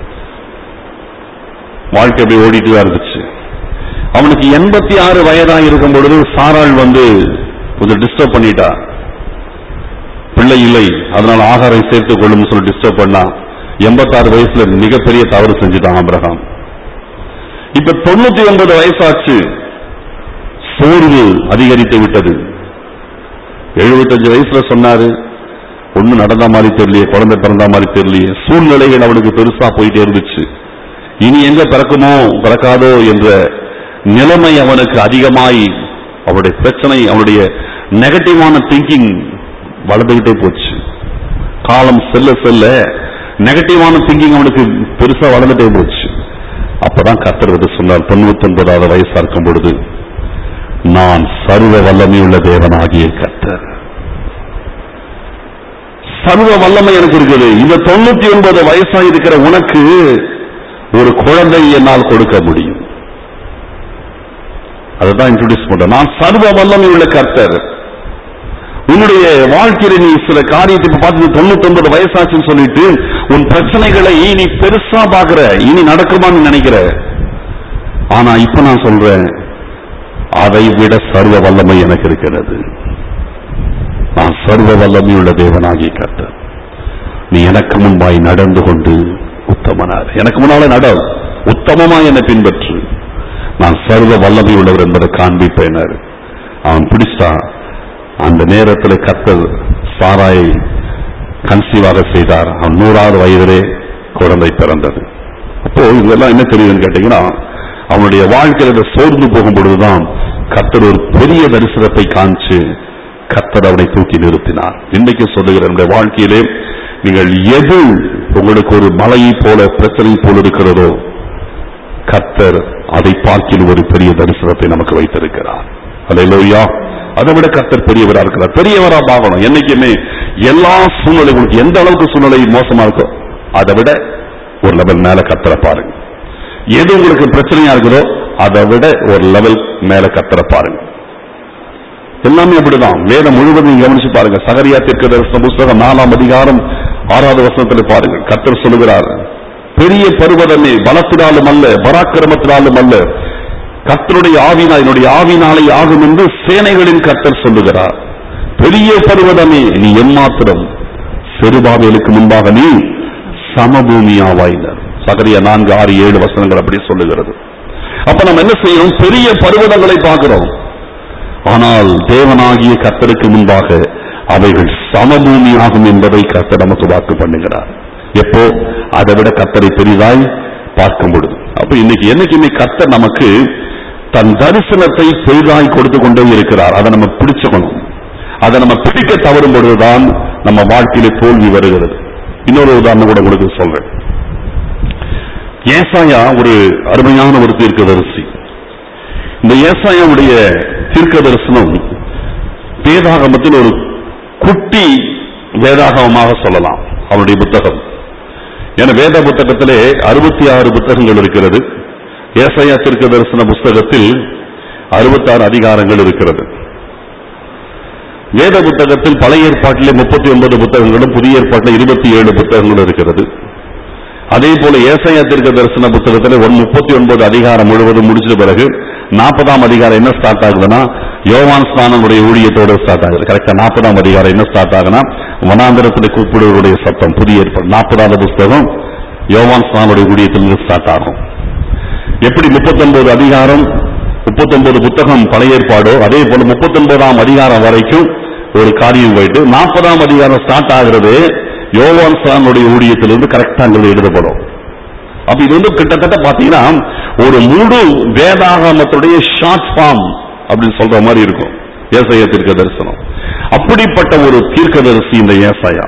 வாழ்க்கை அப்படி ஓடிட்டு தான் இருந்துச்சு அவனுக்கு எண்பத்தி ஆறு வயதா இருக்கும் பொழுது சாராள் வந்து கொஞ்சம் டிஸ்டர்ப் பண்ணிட்டா பிள்ளை இல்லை அதனால ஆகாரம் சேர்த்துக் கொள்ளும் சொல்லி டிஸ்டர்ப் பண்ணா எண்பத்தாறு வயசுல மிகப்பெரிய தவறு செஞ்சுட்டான் ஆபிரகாம் இப்ப தொண்ணூத்தி ஒன்பது வயசாச்சு சோர்வு அதிகரித்து விட்டது எழுபத்தஞ்சு வயசுல சொன்னாரு ஒண்ணு நடந்த மாதிரி தெரியலையே குழந்தை பிறந்த மாதிரி தெரியலையே சூழ்நிலைகள் அவனுக்கு பெருசா போயிட்டே இருந்துச்சு இனி எங்க பிறக்குமோ பிறக்காதோ என்ற நிலைமை அவனுக்கு அதிகமாய் அவனுடைய பிரச்சனை அவனுடைய நெகட்டிவான திங்கிங் வளர்ந்துகிட்டே போச்சு காலம் செல்ல செல்ல நெகட்டிவான திங்கிங் அவனுக்கு பெருசா வளர்ந்துட்டே போச்சு அப்பதான் கர்த்தர் வந்து சொன்னார் தொண்ணூத்தி ஒன்பதாவது வயசா இருக்கும் பொழுது நான் சர்வ வல்லமையுள்ள தேவனாகிய கர்த்தர் சர்வ வல்லமை எனக்கு இருக்குது இந்த தொண்ணூத்தி ஒன்பது வயசா இருக்கிற உனக்கு ஒரு குழந்தை என்னால் கொடுக்க முடியும் அதுதான் இன்ட்ரோடியூஸ் பண்றேன் நான் சர்வ வல்லமை உள்ள கர்த்தர் உன்னுடைய வாழ்க்கையில நீ சில காரியத்தை இப்ப பார்த்து தொண்ணூத்தி ஒன்பது வயசாச்சுன்னு சொல்லிட்டு உன் பிரச்சனைகளை நீ பெருசா பாக்குற இனி நடக்குமான்னு நினைக்கிற ஆனா இப்ப நான் சொல்றேன் அதை விட சர்வ வல்லமை எனக்கு இருக்கிறது நான் சர்வ வல்லமையுள்ள தேவனாகிய கர்த்தர் நீ எனக்கு முன்பாய் நடந்து கொண்டு உத்தமனார் எனக்கு முன்னால நட உத்தமமா என்னை பின்பற்று நான் சர்வ வல்லமை உள்ளவர் என்பதை காண்பிப்பேனர் அவன் பிடிச்சான் அந்த நேரத்தில் கர்த்தர் சாராயை கன்சீவாக செய்தார் அவன் நூறாவது வயதிலே குழந்தை பிறந்தது அப்போ இதெல்லாம் என்ன தெரியுதுன்னு கேட்டீங்கன்னா அவனுடைய வாழ்க்கையில சோர்ந்து போகும் பொழுதுதான் கர்த்தர் ஒரு பெரிய தரிசனத்தை காமிச்சு கர்த்தர் அவனை தூக்கி நிறுத்தினார் இன்றைக்கு சொல்லுகிற நம்முடைய வாழ்க்கையிலே நீங்கள் எது உங்களுக்கு ஒரு மலையை போல பிரச்சனை போல இருக்கிறதோ கர்த்தர் அதை பார்க்கில் ஒரு பெரிய தரிசனத்தை நமக்கு வைத்திருக்கிறார் அல்லேலூயா அதை விட கர்த்தர் பெரியவரா இருக்கிறார் பெரியவரா பார்க்கணும் என்னைக்குமே எல்லா சூழ்நிலை உங்களுக்கு எந்த அளவுக்கு சூழ்நிலை மோசமா இருக்கோ அதை விட ஒரு லெவல் மேல கர்த்தரை பாருங்க எது உங்களுக்கு பிரச்சனையா இருக்குதோ அதை விட ஒரு லெவல் மேல கர்த்தரை பாருங்க எல்லாமே அப்படிதான் வேதம் முழுவதும் கவனிச்சு பாருங்க சகரியா தீர்க்கதரிசன புஸ்தகம் நாலாம் அதிகாரம் ஆறாவது வசனத்துல பாருங்க கர்த்தர் சொல்லுகிறார் பெரிய பருவதமே பலத்தினாலும் அல்ல பராக்கிரமத்தினாலும் அல்ல கர்த்தருடைய ஆவினா என்னுடைய ஆவினாலே ஆகும் என்று சேனைகளின் கர்த்தர் சொல்லுகிறார் பெரிய பருவதமே நீ எம்மாத்திரம் செருபாவேலுக்கு முன்பாக நீ சமபூமியாவாயினர் சகரிய நான்கு ஆறு ஏழு வசனங்கள் அப்படி சொல்லுகிறது அப்ப நம்ம என்ன செய்யணும் பெரிய பருவதங்களை பார்க்கிறோம் ஆனால் தேவனாகிய கர்த்தருக்கு முன்பாக அவைகள் சமபூமியாகும் என்பதை கர்த்தர் நமக்கு வாக்கு பண்ணுகிறார் எப்போ அதை விட கர்த்தரை பெரிதாய் பார்க்கும் பொழுது அப்ப இன்னைக்கு என்னைக்குமே கர்த்தர் நமக்கு தன் தரிசனத்தை பெரிதாய் கொடுத்து கொண்டே இருக்கிறார் அதை நம்ம பிடிச்சுக்கணும் அதை நம்ம பிடிக்க தவறும் பொழுதுதான் நம்ம வாழ்க்கையில தோல்வி வருகிறது இன்னொரு உதாரணம் கூட உங்களுக்கு சொல்றேன் ஏசாயா ஒரு அருமையான ஒரு தீர்க்கதரிசி இந்த ஏசாயாவுடைய தீர்க்க தரிசனம் வேதாகமத்தில் ஒரு குட்டி வேதாகமமாக சொல்லலாம் அவருடைய புத்தகம் என வேத புத்தகத்திலே அறுபத்தி ஆறு புத்தகங்கள் இருக்கிறது ஏசாயா தீர்க்க தரிசன புஸ்தகத்தில் அறுபத்தாறு அதிகாரங்கள் இருக்கிறது வேத புத்தகத்தில் பழைய ஏற்பாட்டிலே முப்பத்தி ஒன்பது புத்தகங்களும் புதிய ஏற்பாட்டில் இருபத்தி ஏழு புத்தகங்களும் இருக்கிறது அதே போல ஏசாயா தீர்க்க தரிசன புத்தகத்தில் ஒன் முப்பத்தி ஒன்பது அதிகாரம் முழுவதும் முடிச்ச பிறகு நாற்பதாம் அதிகாரம் என்ன ஸ்டார்ட் ஆகுதுன்னா யோவான் ஸ்நானனுடைய ஊழியத்தோட ஸ்டார்ட் ஆகுது கரெக்டா நாற்பதாம் அதிகாரம் என்ன ஸ்டார்ட் ஆகுதுன்னா வனாந்திரத்தில் கூப்பிடுவருடைய சத்தம் புதிய ஏற்பாடு நாற்பதாவது புஸ்தகம் யோவான் ஸ்நானுடைய ஊழியத்திலிருந்து ஸ்டார்ட் ஆகும் எப்படி முப்பத்தொன்பது அதிகாரம் முப்பத்தொன்பது புத்தகம் பழைய ஏற்பாடோ அதே போல முப்பத்தொன்பதாம் அதிகாரம் வரைக்கும் ஒரு காரியம் போயிட்டு நாற்பதாம் அதிகாரம் ஸ்டார்ட் ஆகிறது யோவான் ஸ்நானுடைய ஊழியத்திலிருந்து கரெக்டா அங்க எழுதப்படும் அப்ப இது வந்து கிட்டத்தட்ட பாத்தீங்கன்னா ஒரு முழு வேதாகமத்துடைய ஷார்ட் ஃபார்ம் அப்படின்னு சொல்ற மாதிரி இருக்கும் ஏசாயா தீர்க்க தரிசனம் அப்படிப்பட்ட ஒரு தீர்க்கதரிசி இந்த ஏசாயா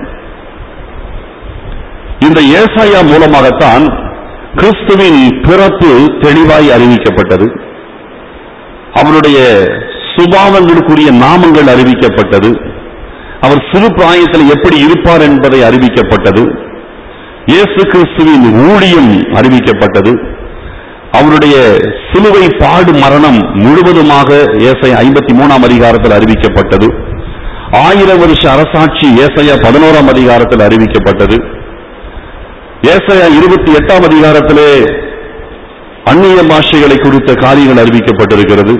இந்த ஏசாயா மூலமாகத்தான் கிறிஸ்துவின் பிறப்பு தெளிவாய் அறிவிக்கப்பட்டது அவருடைய சுபாவங்களுக்குரிய நாமங்கள் அறிவிக்கப்பட்டது அவர் சிறு பிராயத்தில் எப்படி இருப்பார் என்பதை அறிவிக்கப்பட்டது இயேசு கிறிஸ்துவின் ஊழியம் அறிவிக்கப்பட்டது அவருடைய சிலுவை பாடு மரணம் முழுவதுமாக ஏசை ஐம்பத்தி மூணாம் அதிகாரத்தில் அறிவிக்கப்பட்டது ஆயிரம் வருஷ அரசாட்சி ஏசையா பதினோராம் அதிகாரத்தில் அறிவிக்கப்பட்டது ஏசையா இருபத்தி எட்டாம் அதிகாரத்திலே அந்நிய பாஷைகளை குறித்த காரியங்கள் அறிவிக்கப்பட்டிருக்கிறது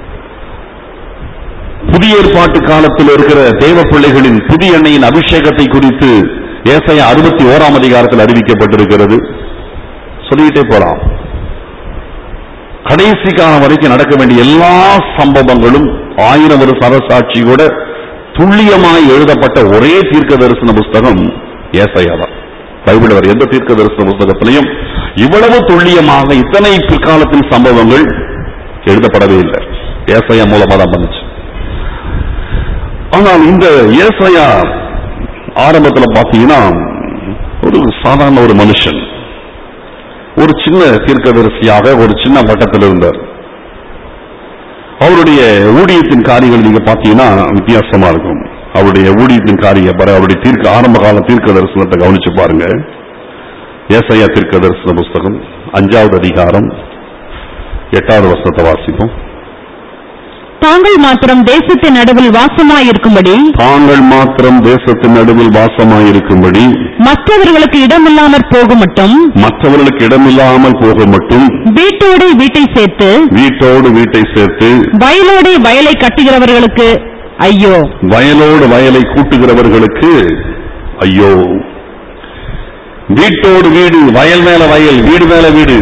புதிய ஏற்பாட்டு காலத்தில் இருக்கிற தேவ பிள்ளைகளின் புதிய எண்ணெயின் அபிஷேகத்தை குறித்து ஏசாயா அறுபத்தி ஓராம் அதிகாரத்தில் அறிவிக்கப்பட்டிருக்கிறது சொல்லிக்கிட்டே போலாம் கடைசி காலம் வரைக்கும் நடக்க வேண்டிய எல்லா சம்பவங்களும் ஆயிரம் ஒரு சரசாட்சி கூட துல்லியமாய் எழுதப்பட்ட ஒரே தீர்க்க தரிசன புஸ்தகம் ஏசாயா தான் பைபிள் வர எந்த தீர்க்க தரிசன புஸ்தகத்திலையும் இவ்வளவு துல்லியமாக இத்தனை பிற்காலத்தின் சம்பவங்கள் எழுதப்படவே இல்லை ஏசாயா மூலமா தான் பண்ணுச்சு ஆனால் இந்த ஏசாயா ஆரம்பத்துல பாத்தீங்கன்னா ஒரு சாதாரண ஒரு மனுஷன் ஒரு சின்ன தீர்க்கதரிசியாக ஒரு சின்ன வட்டத்தில் இருந்தார் அவருடைய ஊழியத்தின் காரியங்கள் நீங்க பாத்தீங்கன்னா வித்தியாசமா இருக்கும் அவருடைய ஊழியத்தின் காரிய பாரு அவருடைய தீர்க்க ஆரம்ப கால தீர்க்க தரிசனத்தை கவனிச்சு பாருங்க ஏசையா தீர்க்க தரிசன புஸ்தகம் அஞ்சாவது அதிகாரம் எட்டாவது வசனத்தை வாசிப்போம் தாங்கள் மாத்திரம் தேசத்தின் நடுவில் வாசமாயிருக்கும்படி தாங்கள் மாத்திரம் தேசத்தின் நடுவில் வாசமாயிருக்கும்படி மற்றவர்களுக்கு இடமில்லாமற் போக மட்டும் மற்றவர்களுக்கு இடமில்லாமல் போக மட்டும் வீட்டோடு வீட்டை சேர்த்து வீட்டோடு வீட்டை சேர்த்து வயலோடு வயலை கட்டுகிறவர்களுக்கு ஐயோ வயலோடு வயலை கூட்டுகிறவர்களுக்கு ஐயோ வீட்டோடு வீடு வயல் மேல வயல் வீடு மேல வீடு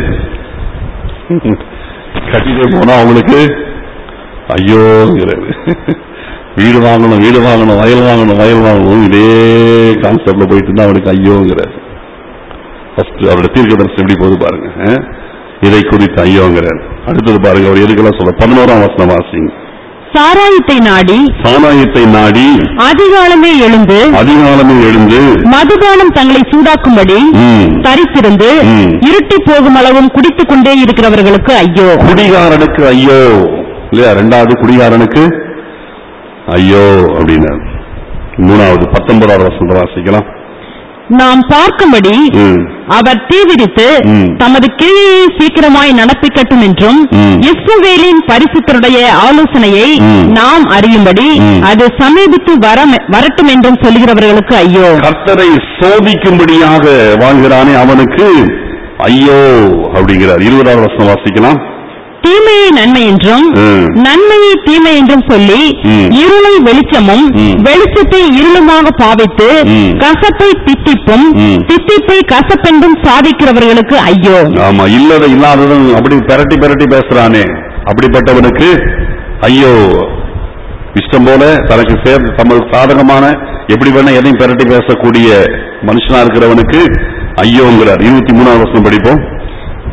கட்டிட்டு போனா அவங்களுக்கு ஐயோங்கிறது வீடு வாங்கணும் வீடு வாங்கணும் வயல் வாங்கணும் வயல் வாங்கணும் இதே கான்செப்ட்ல போயிட்டு இருந்தா அவனுக்கு ஐயோங்கிறார் ஃபர்ஸ்ட் அவருடைய தீர்க்க தரிசனம் எப்படி போகுது பாருங்க அஹ்? இதை குறித்து ஐயோங்கிறார் அடுத்தது பாருங்க அவர் எதுக்கெல்லாம் சொல்ல பதினோராம் வசனம் வாசிங்க சாராயத்தை நாடி சாராயத்தை நாடி அதிகாலமே எழுந்து அதிகாலமே எழுந்து மதுபானம் தங்களை சூடாக்கும்படி ம், தரித்திருந்து ம். இருட்டி போகும் அளவும் குடித்துக் கொண்டே இருக்கிறவர்களுக்கு ஐயோ குடிகாரனுக்கு ஐயோ இல்லையா ரெண்டாவது குடிகாரனுக்கு ஐயோ அப்படின்னார் மூணாவது பத்தொன்பதாவது வசந்த வாசிக்கலாம் நாம் பார்க்கும்படி ம், அவர் தீவிரித்து ம். தமது கிரியையை சீக்கிரமாய் நடப்பிக்கட்டும் என்றும் ம். இஸ்ரவேலின் பரிசுத்தருடைய ஆலோசனையை ம். நாம் அறியும்படி ம். அது சமீபித்து வரம் வரட்டும் என்றும் சொல்கிறவர்களுக்கு ஐயோ கர்த்தரை சோதிக்கும்படியாக வாழ்கிறானே அவனுக்கு ஐயோ அப்படிங்கிறார் இருபதாவது வசனம் வாசிக்கலாம் தீமையை நன்மை என்றும் ம். நன்மையை தீமை என்றும் சொல்லி ம். இருளை வெளிச்சமும் ம். வெளிச்சத்தை இருளுமாக பாவித்து ம். கசப்பை தித்திப்பும் ம். தித்திப்பை கசப்பென்றும் சாதிக்கிறவர்களுக்கு ஐயோ ஆமா இல்லத இல்லாததும் அப்படி பெரட்டி பெரட்டி பேசுறானே அப்படிப்பட்டவனுக்கு ஐயோ இஷ்டம் போல தனக்கு சேர் தமக்கு சாதகமான எப்படி வேணா எதையும் பெரட்டி பேசக்கூடிய மனுஷனா இருக்கிறவனுக்கு ஐயோங்கிறார் இருபத்தி மூணாவது வருஷம் படிப்போம்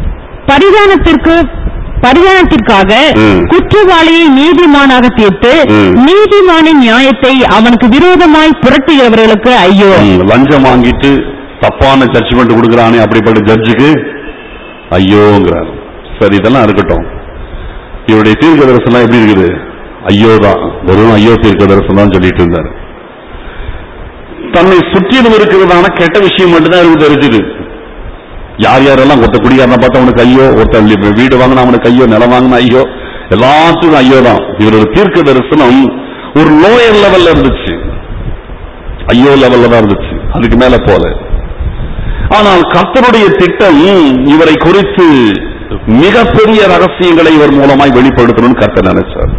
பரிதானத்திற்கு பரிதானத்திற்காக ம். குற்றவாளியை நீதிமானாக தீர்த்து ம். நீதிமானின் நியாயத்தை அவனுக்கு விரோதமாய் புரட்டுகிறவர்களுக்கு ஐயோ ம், லஞ்சம் வாங்கிட்டு தப்பான ஜட்ஜ்மெண்ட் கொடுக்கறானே அப்படிப்பட்ட ஜட்ஜுக்கு ஐயோங்கிறார் சரி இதெல்லாம் இருக்கட்டும் இவருடைய தீர்க்க தரிசனம் எப்படி இருக்குது ஐயோ தான் வெறும் ஐயோ தீர்க்க தரிசனம் தான் சொல்லிட்டு இருந்தார் தன்னை சுற்றிலும் இருக்கிறதான கெட்ட விஷயம் மட்டும்தான் இருக்கு தெரிஞ்சுது யார் யாரெல்லாம் ஒருத்த குடியாரனை பார்த்தா அவனுக்கு ஐயோ ஒருத்தன் வீ- வீடு வாங்கினா அவனுக்கு ஐயோ நிலம் வாங்கினா ஐயோ எல்லாத்துக்கும் ஐயோ தான் இவரோட தீர்க்க தரிசனம் ஒரு லோயர் லெவல்ல இருந்துச்சு ஐயோ லெவல்ல தான் இருந்துச்சு அதுக்கு மேல போல ஆனால் கர்த்தருடைய திட்டம் இவரை குறித்து மிகப்பெரிய ரகசியங்களை இவர் மூலமாய் வெளிப்படுத்தணும்னு கர்த்தர் நினைச்சார்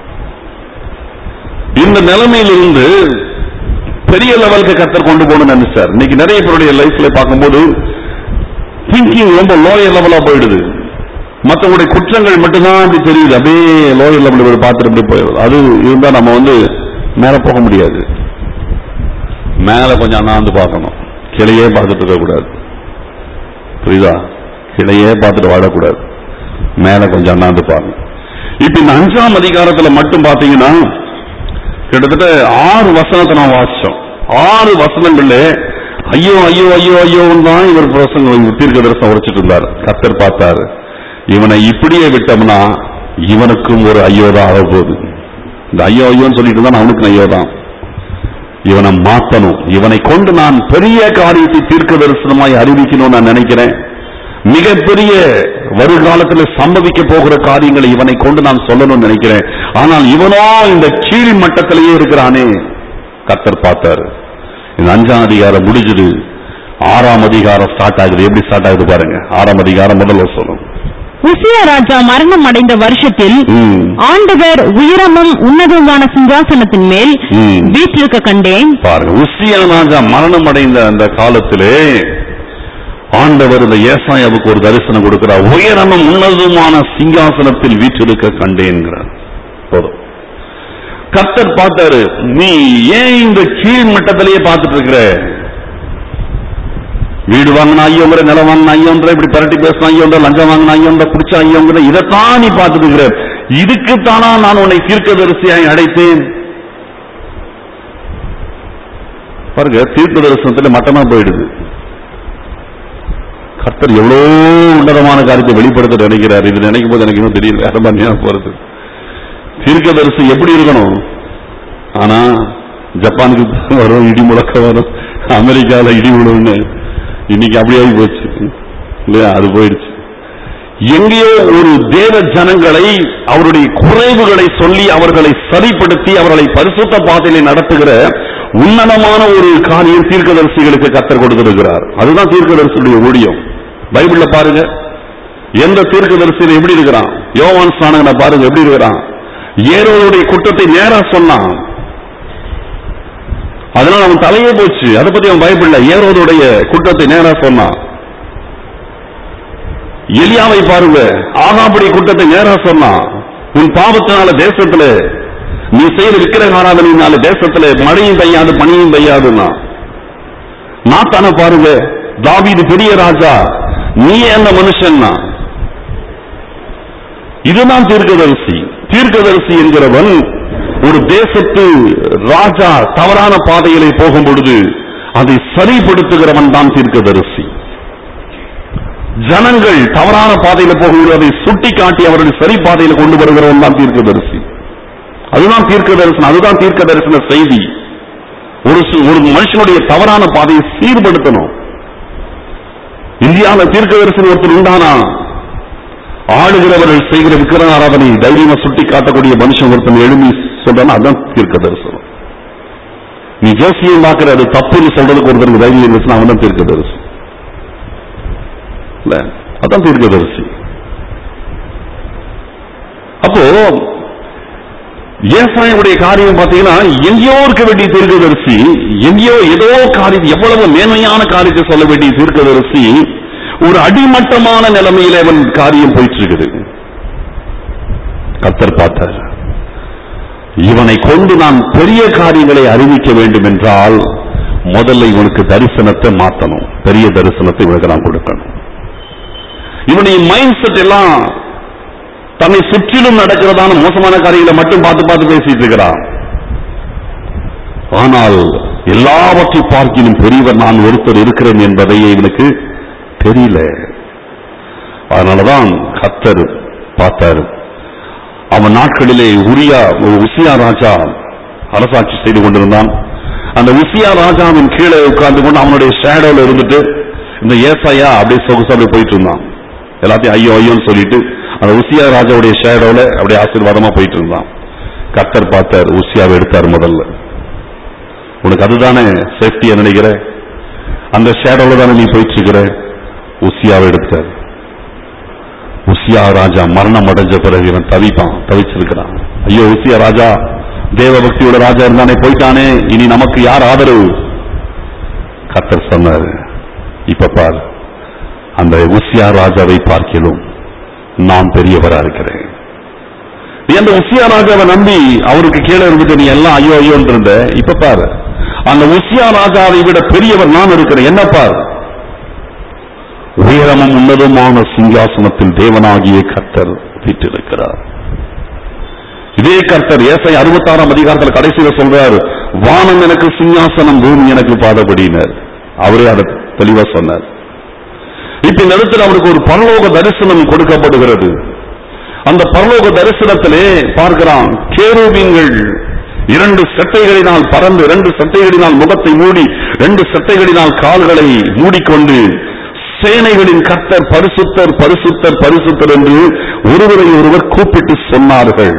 இந்த நிலைமையிலிருந்து பெரிய லெவலுக்கு கர்த்தர் கொண்டு போகணும்னு நினைச்சார் இன்னைக்கு நிறைய பேருடைய லைஃப்ல பார்க்கும்போது திங்கிங் ரொம்ப லோயர் லெவலா போயிடுது மற்றவங்களுடைய குற்றங்கள் மட்டும்தான் அப்படி தெரியுது அப்படியே லோயர் லெவலில் பார்த்துட்டு அப்படியே போயிடுது அது இருந்தா நம்ம வந்து மேல போக முடியாது மேல கொஞ்சம் அண்ணாந்து பார்க்கணும் கிளையே பார்த்துட்டு இருக்க கூடாது புரியுதா கிளையே பார்த்துட்டு வாழக்கூடாது மேல கொஞ்சம் அண்ணாந்து பார்க்கணும் இப்ப இந்த அஞ்சாம் அதிகாரத்துல மட்டும் பாத்தீங்கன்னா கிட்டத்தட்ட ஆறு வசனத்தை நான் வாசிச்சோம் ஆறு வசனங்கள்ல ஐயோ ஐயோ ஐயோ ஐயோன்னு தான் இவர் பிரசங்கம் தீர்க்க தரிசனம் உரைச்சிட்டு இருந்தார் கத்தர் பார்த்தாரு இவனை இப்படியே விட்டோம்னா இவனுக்கும் ஒரு ஐயோ தான் ஆக போகுது இந்த ஐயோ ஐயோன்னு சொல்லிட்டு இருந்தா அவனுக்கு ஐயோ தான் இவனை மாத்தணும் இவனை கொண்டு நான் பெரிய காரியத்தை தீர்க்க தரிசனமாய் அறிவிக்கணும்னு நான் நினைக்கிறேன் மிகப்பெரிய வருகாலத்தில் சம்பவிக்க போகிற காரியங்களை இவனை கொண்டு நான் சொல்லணும்னு நினைக்கிறேன் ஆனால் இவனோ இந்த கீழ் மட்டத்திலேயே இருக்கிறானே கத்தர் பார்த்தாரு இந்த அஞ்சாம் அதிகாரம் முடிஞ்சது ஆறாம் அதிகாரம் ஸ்டார்ட் ஆகுது எப்படி ஸ்டார்ட் ஆகுது பாருங்க ஆறாம் அதிகாரம் முதல்ல சொல்லும் உசியா ராஜா மரணம் அடைந்த வருஷத்தில் ம், ஆண்டவர் உயரமும் உன்னதமான சிங்காசனத்தின் மேல் ம். வீற்றிருக்க கண்டேன் பாருங்க உசியா ராஜா மரணம் அடைந்த அந்த காலத்திலே ஆண்டவர் இந்த ஏசாயாவுக்கு ஒரு தரிசனம் கொடுக்கிறார் உயரமும் உன்னதமான சிங்காசனத்தில் வீற்றிருக்க கண்டேன்கிறார் போதும் கர்த்தர் பார்த்தாரு நீ ஏன் இந்த கீழ் மட்டத்திலேயே பார்த்துட்டு இருக்கிற வீடு வாங்கின ஐயோங்கிற நிலம் வாங்கின ஐயோன்ற இப்படி பரட்டி பேசின ஐயோன்ற லஞ்சம் வாங்கின ஐயோன்ற பிடிச்ச ஐயோங்கிற இதைத்தான் நீ பார்த்துட்டு இருக்கிற இதுக்குத்தானா நான் உன்னை தீர்க்கதரிசியாய் அடைத்தேன் பாருங்க தீர்க்க தரிசனத்துல மட்டமா போயிடுது கர்த்தர் எவ்வளோ உன்னதமான காரியத்தை வெளிப்படுத்த நினைக்கிறார் இது நினைக்கும் போது எனக்கு இன்னும் தெரியல வேற பண்ணியா போறது தீர்க்கதரிசி எப்படி இருக்கணும் ஆனா ஜப்பானுக்கு வரும் இடி முழக்க வரும் அமெரிக்கால இடி விழுன்னு இன்னைக்கு அப்படியே போச்சு இல்லையா அது போயிடுச்சு எங்கேயோ ஒரு தேவ ஜனங்களை அவருடைய குறைவுகளை சொல்லி அவர்களை சரிப்படுத்தி அவர்களை பரிசுத்த பாதையிலே நடத்துகிற உன்னதமான ஒரு காரியம் தீர்க்கதரிசிகளுக்கு கத்தர் கொடுத்திருக்கிறார் அதுதான் தீர்க்கதரிசியுடைய ஊழியம் பைபிள்ல பாருங்க எந்த தீர்க்கதரிசியில எப்படி இருக்கிறான் யோவான் ஸ்நானகனை பாருங்க எப்படி இருக்கிறான் ஏரோடைய குற்றத்தை நேரா சொன்னான் அதனால அவன் தலையே போச்சு அதை பத்தி அவன் பயப்படல ஏரோதுடைய குற்றத்தை நேரா சொன்னான் எலியாவை பாருங்க ஆகாபடி குற்றத்தை நேரா சொன்னான் உன் பாவத்தினால தேசத்துல நீ செய்த விக்கிரக ஆராதனையினால தேசத்துல மழையும் பெய்யாது பனியும் பெய்யாதுன்னா நாத்தான பாருங்க தாவீது பெரிய ராஜா நீ என்ன மனுஷன்னா இதுதான் தீர்க்கதரிசி தீர்க்கதரிசி என்கிறவன் ஒரு தேசத்து ராஜா தவறான பாதையிலே போகும் பொழுது அதை சரிப்படுத்துகிறவன் தான் தீர்க்கதரிசி ஜனங்கள் தவறான பாதையில போகும்போது அதை சுட்டி காட்டி அவர்களை சரி பாதையில கொண்டு வருகிறவன் தான் தீர்க்கதரிசி அதுதான் தீர்க்க தரிசனம் அதுதான் தீர்க்க தரிசன செய்தி ஒரு சு- ஒரு மனுஷனுடைய தவறான பாதையை சீர்படுத்தணும் இந்தியாவில் தீர்க்க தரிசனம் ஒருத்தர் உண்டானா ஆளுகிறவர்கள் செய்கிற விக்கிர ஆராதனை தைரியமா சுட்டி காட்டக்கூடிய மனுஷன் ஒருத்தன் எழுமி சொல்றானா அதுதான் தீர்க்க தரிசனம் நீ ஜோசியம் பார்க்கிற அது தப்புன்னு சொல்றதுக்கு ஒருத்தருக்கு தைரியம் இருந்துச்சுன்னா அவன் தான் தீர்க்க தரிசி இல்ல அதான் தீர்க்கதரிசி அப்போ ஏசாயனுடைய காரியம் பாத்தீங்கன்னா எங்கேயோ இருக்க வேண்டிய தீர்க்கதரிசி எங்கேயோ ஏதோ காரியம் எவ்வளவு மேன்மையான காரியத்தை சொல்ல வேண்டிய தீர்க்கதரிசி ஒரு அடிமட்டமான நிலைமையில அவன் காரியம் போயிட்டு இருக்குது கத்தர் பார்த்தார் இவனை கொண்டு நான் பெரிய காரியங்களை அறிவிக்க வேண்டும் என்றால் முதல்ல இவனுக்கு தரிசனத்தை மாத்தணும் பெரிய தரிசனத்தை இவனுக்கு நான் கொடுக்கணும் இவனுடைய மைண்ட் செட் எல்லாம் தன்னை சுற்றிலும் நடக்கிறதான மோசமான காரியங்களை மட்டும் பார்த்து பார்த்து பேசிட்டு இருக்கிறான் ஆனால் எல்லாவற்றை பார்க்கிலும் பெரியவர் நான் ஒருத்தர் இருக்கிறேன் என்பதையே இவனுக்கு தெரியல அதனாலதான் கத்தர் பார்த்தாரு அவன் நாட்களிலே உரியா ஒரு உசியா ராஜா அரசாட்சி செய்து கொண்டிருந்தான் அந்த உசியா ராஜாவின் கீழே உட்கார்ந்து கொண்டு அவனுடைய ஷேடோல இருந்துட்டு இந்த ஏசாயா அப்படியே சொகுசா அப்படியே போயிட்டு இருந்தான் எல்லாத்தையும் ஐயோ ஐயோன்னு சொல்லிட்டு அந்த உசியா ராஜாவுடைய ஷேடோல அப்படியே ஆசீர்வாதமா போயிட்டு இருந்தான் கத்தர் பார்த்தார் உசியாவை எடுத்தார் முதல்ல உனக்கு அதுதானே சேஃப்டியா நினைக்கிற அந்த ஷேடோல தானே நீ போயிட்டு இருக்கிற உசியாவை எடுத்தார் உசியா ராஜா மரணம் அடைஞ்ச பிறகு இவன் தவிப்பான் தவிச்சிருக்கிறான் ஐயோ உசியா ராஜா தேவ பக்தியோட ராஜா இருந்தானே போயிட்டானே இனி நமக்கு யார் ஆதரவு கத்தர் சொன்னாரு இப்ப பார் அந்த உசியா ராஜாவை பார்க்கிலும் நான் பெரியவரா இருக்கிறேன் நீ அந்த உசியா ராஜாவை நம்பி அவருக்கு கீழே இருந்துட்டு நீ எல்லாம் ஐயோ ஐயோன்னு இருந்த இப்ப பாரு அந்த உசியா ராஜாவை விட பெரியவர் நான் இருக்கிறேன் என்ன பார் உயரமும் உன்னதமான சிங்காசனத்தில் தேவனாகிய கர்த்தர் வீட்டிருக்கிறார் இதே கர்த்தர் ஏசை அறுபத்தாறாம் அதிகாரத்தில் கடைசியில சொல்றாரு வானம் எனக்கு சிங்காசனம் பூமி எனக்கு பாதபடினர் அவரே அதை தெளிவா சொன்னார் இப்ப இந்த இடத்துல அவருக்கு ஒரு பரலோக தரிசனம் கொடுக்கப்படுகிறது அந்த பரலோக தரிசனத்திலே பார்க்கிறான் கேருபீன்கள் இரண்டு சட்டைகளினால் பறந்து இரண்டு சட்டைகளினால் முகத்தை மூடி ரெண்டு சட்டைகளினால் கால்களை மூடிக்கொண்டு சேனைகளின் கர்த்தர் பரிசுத்தர் பரிசுத்தர் பரிசுத்தர் என்று ஒருவரை ஒருவர் கூப்பிட்டு சொன்னார்கள்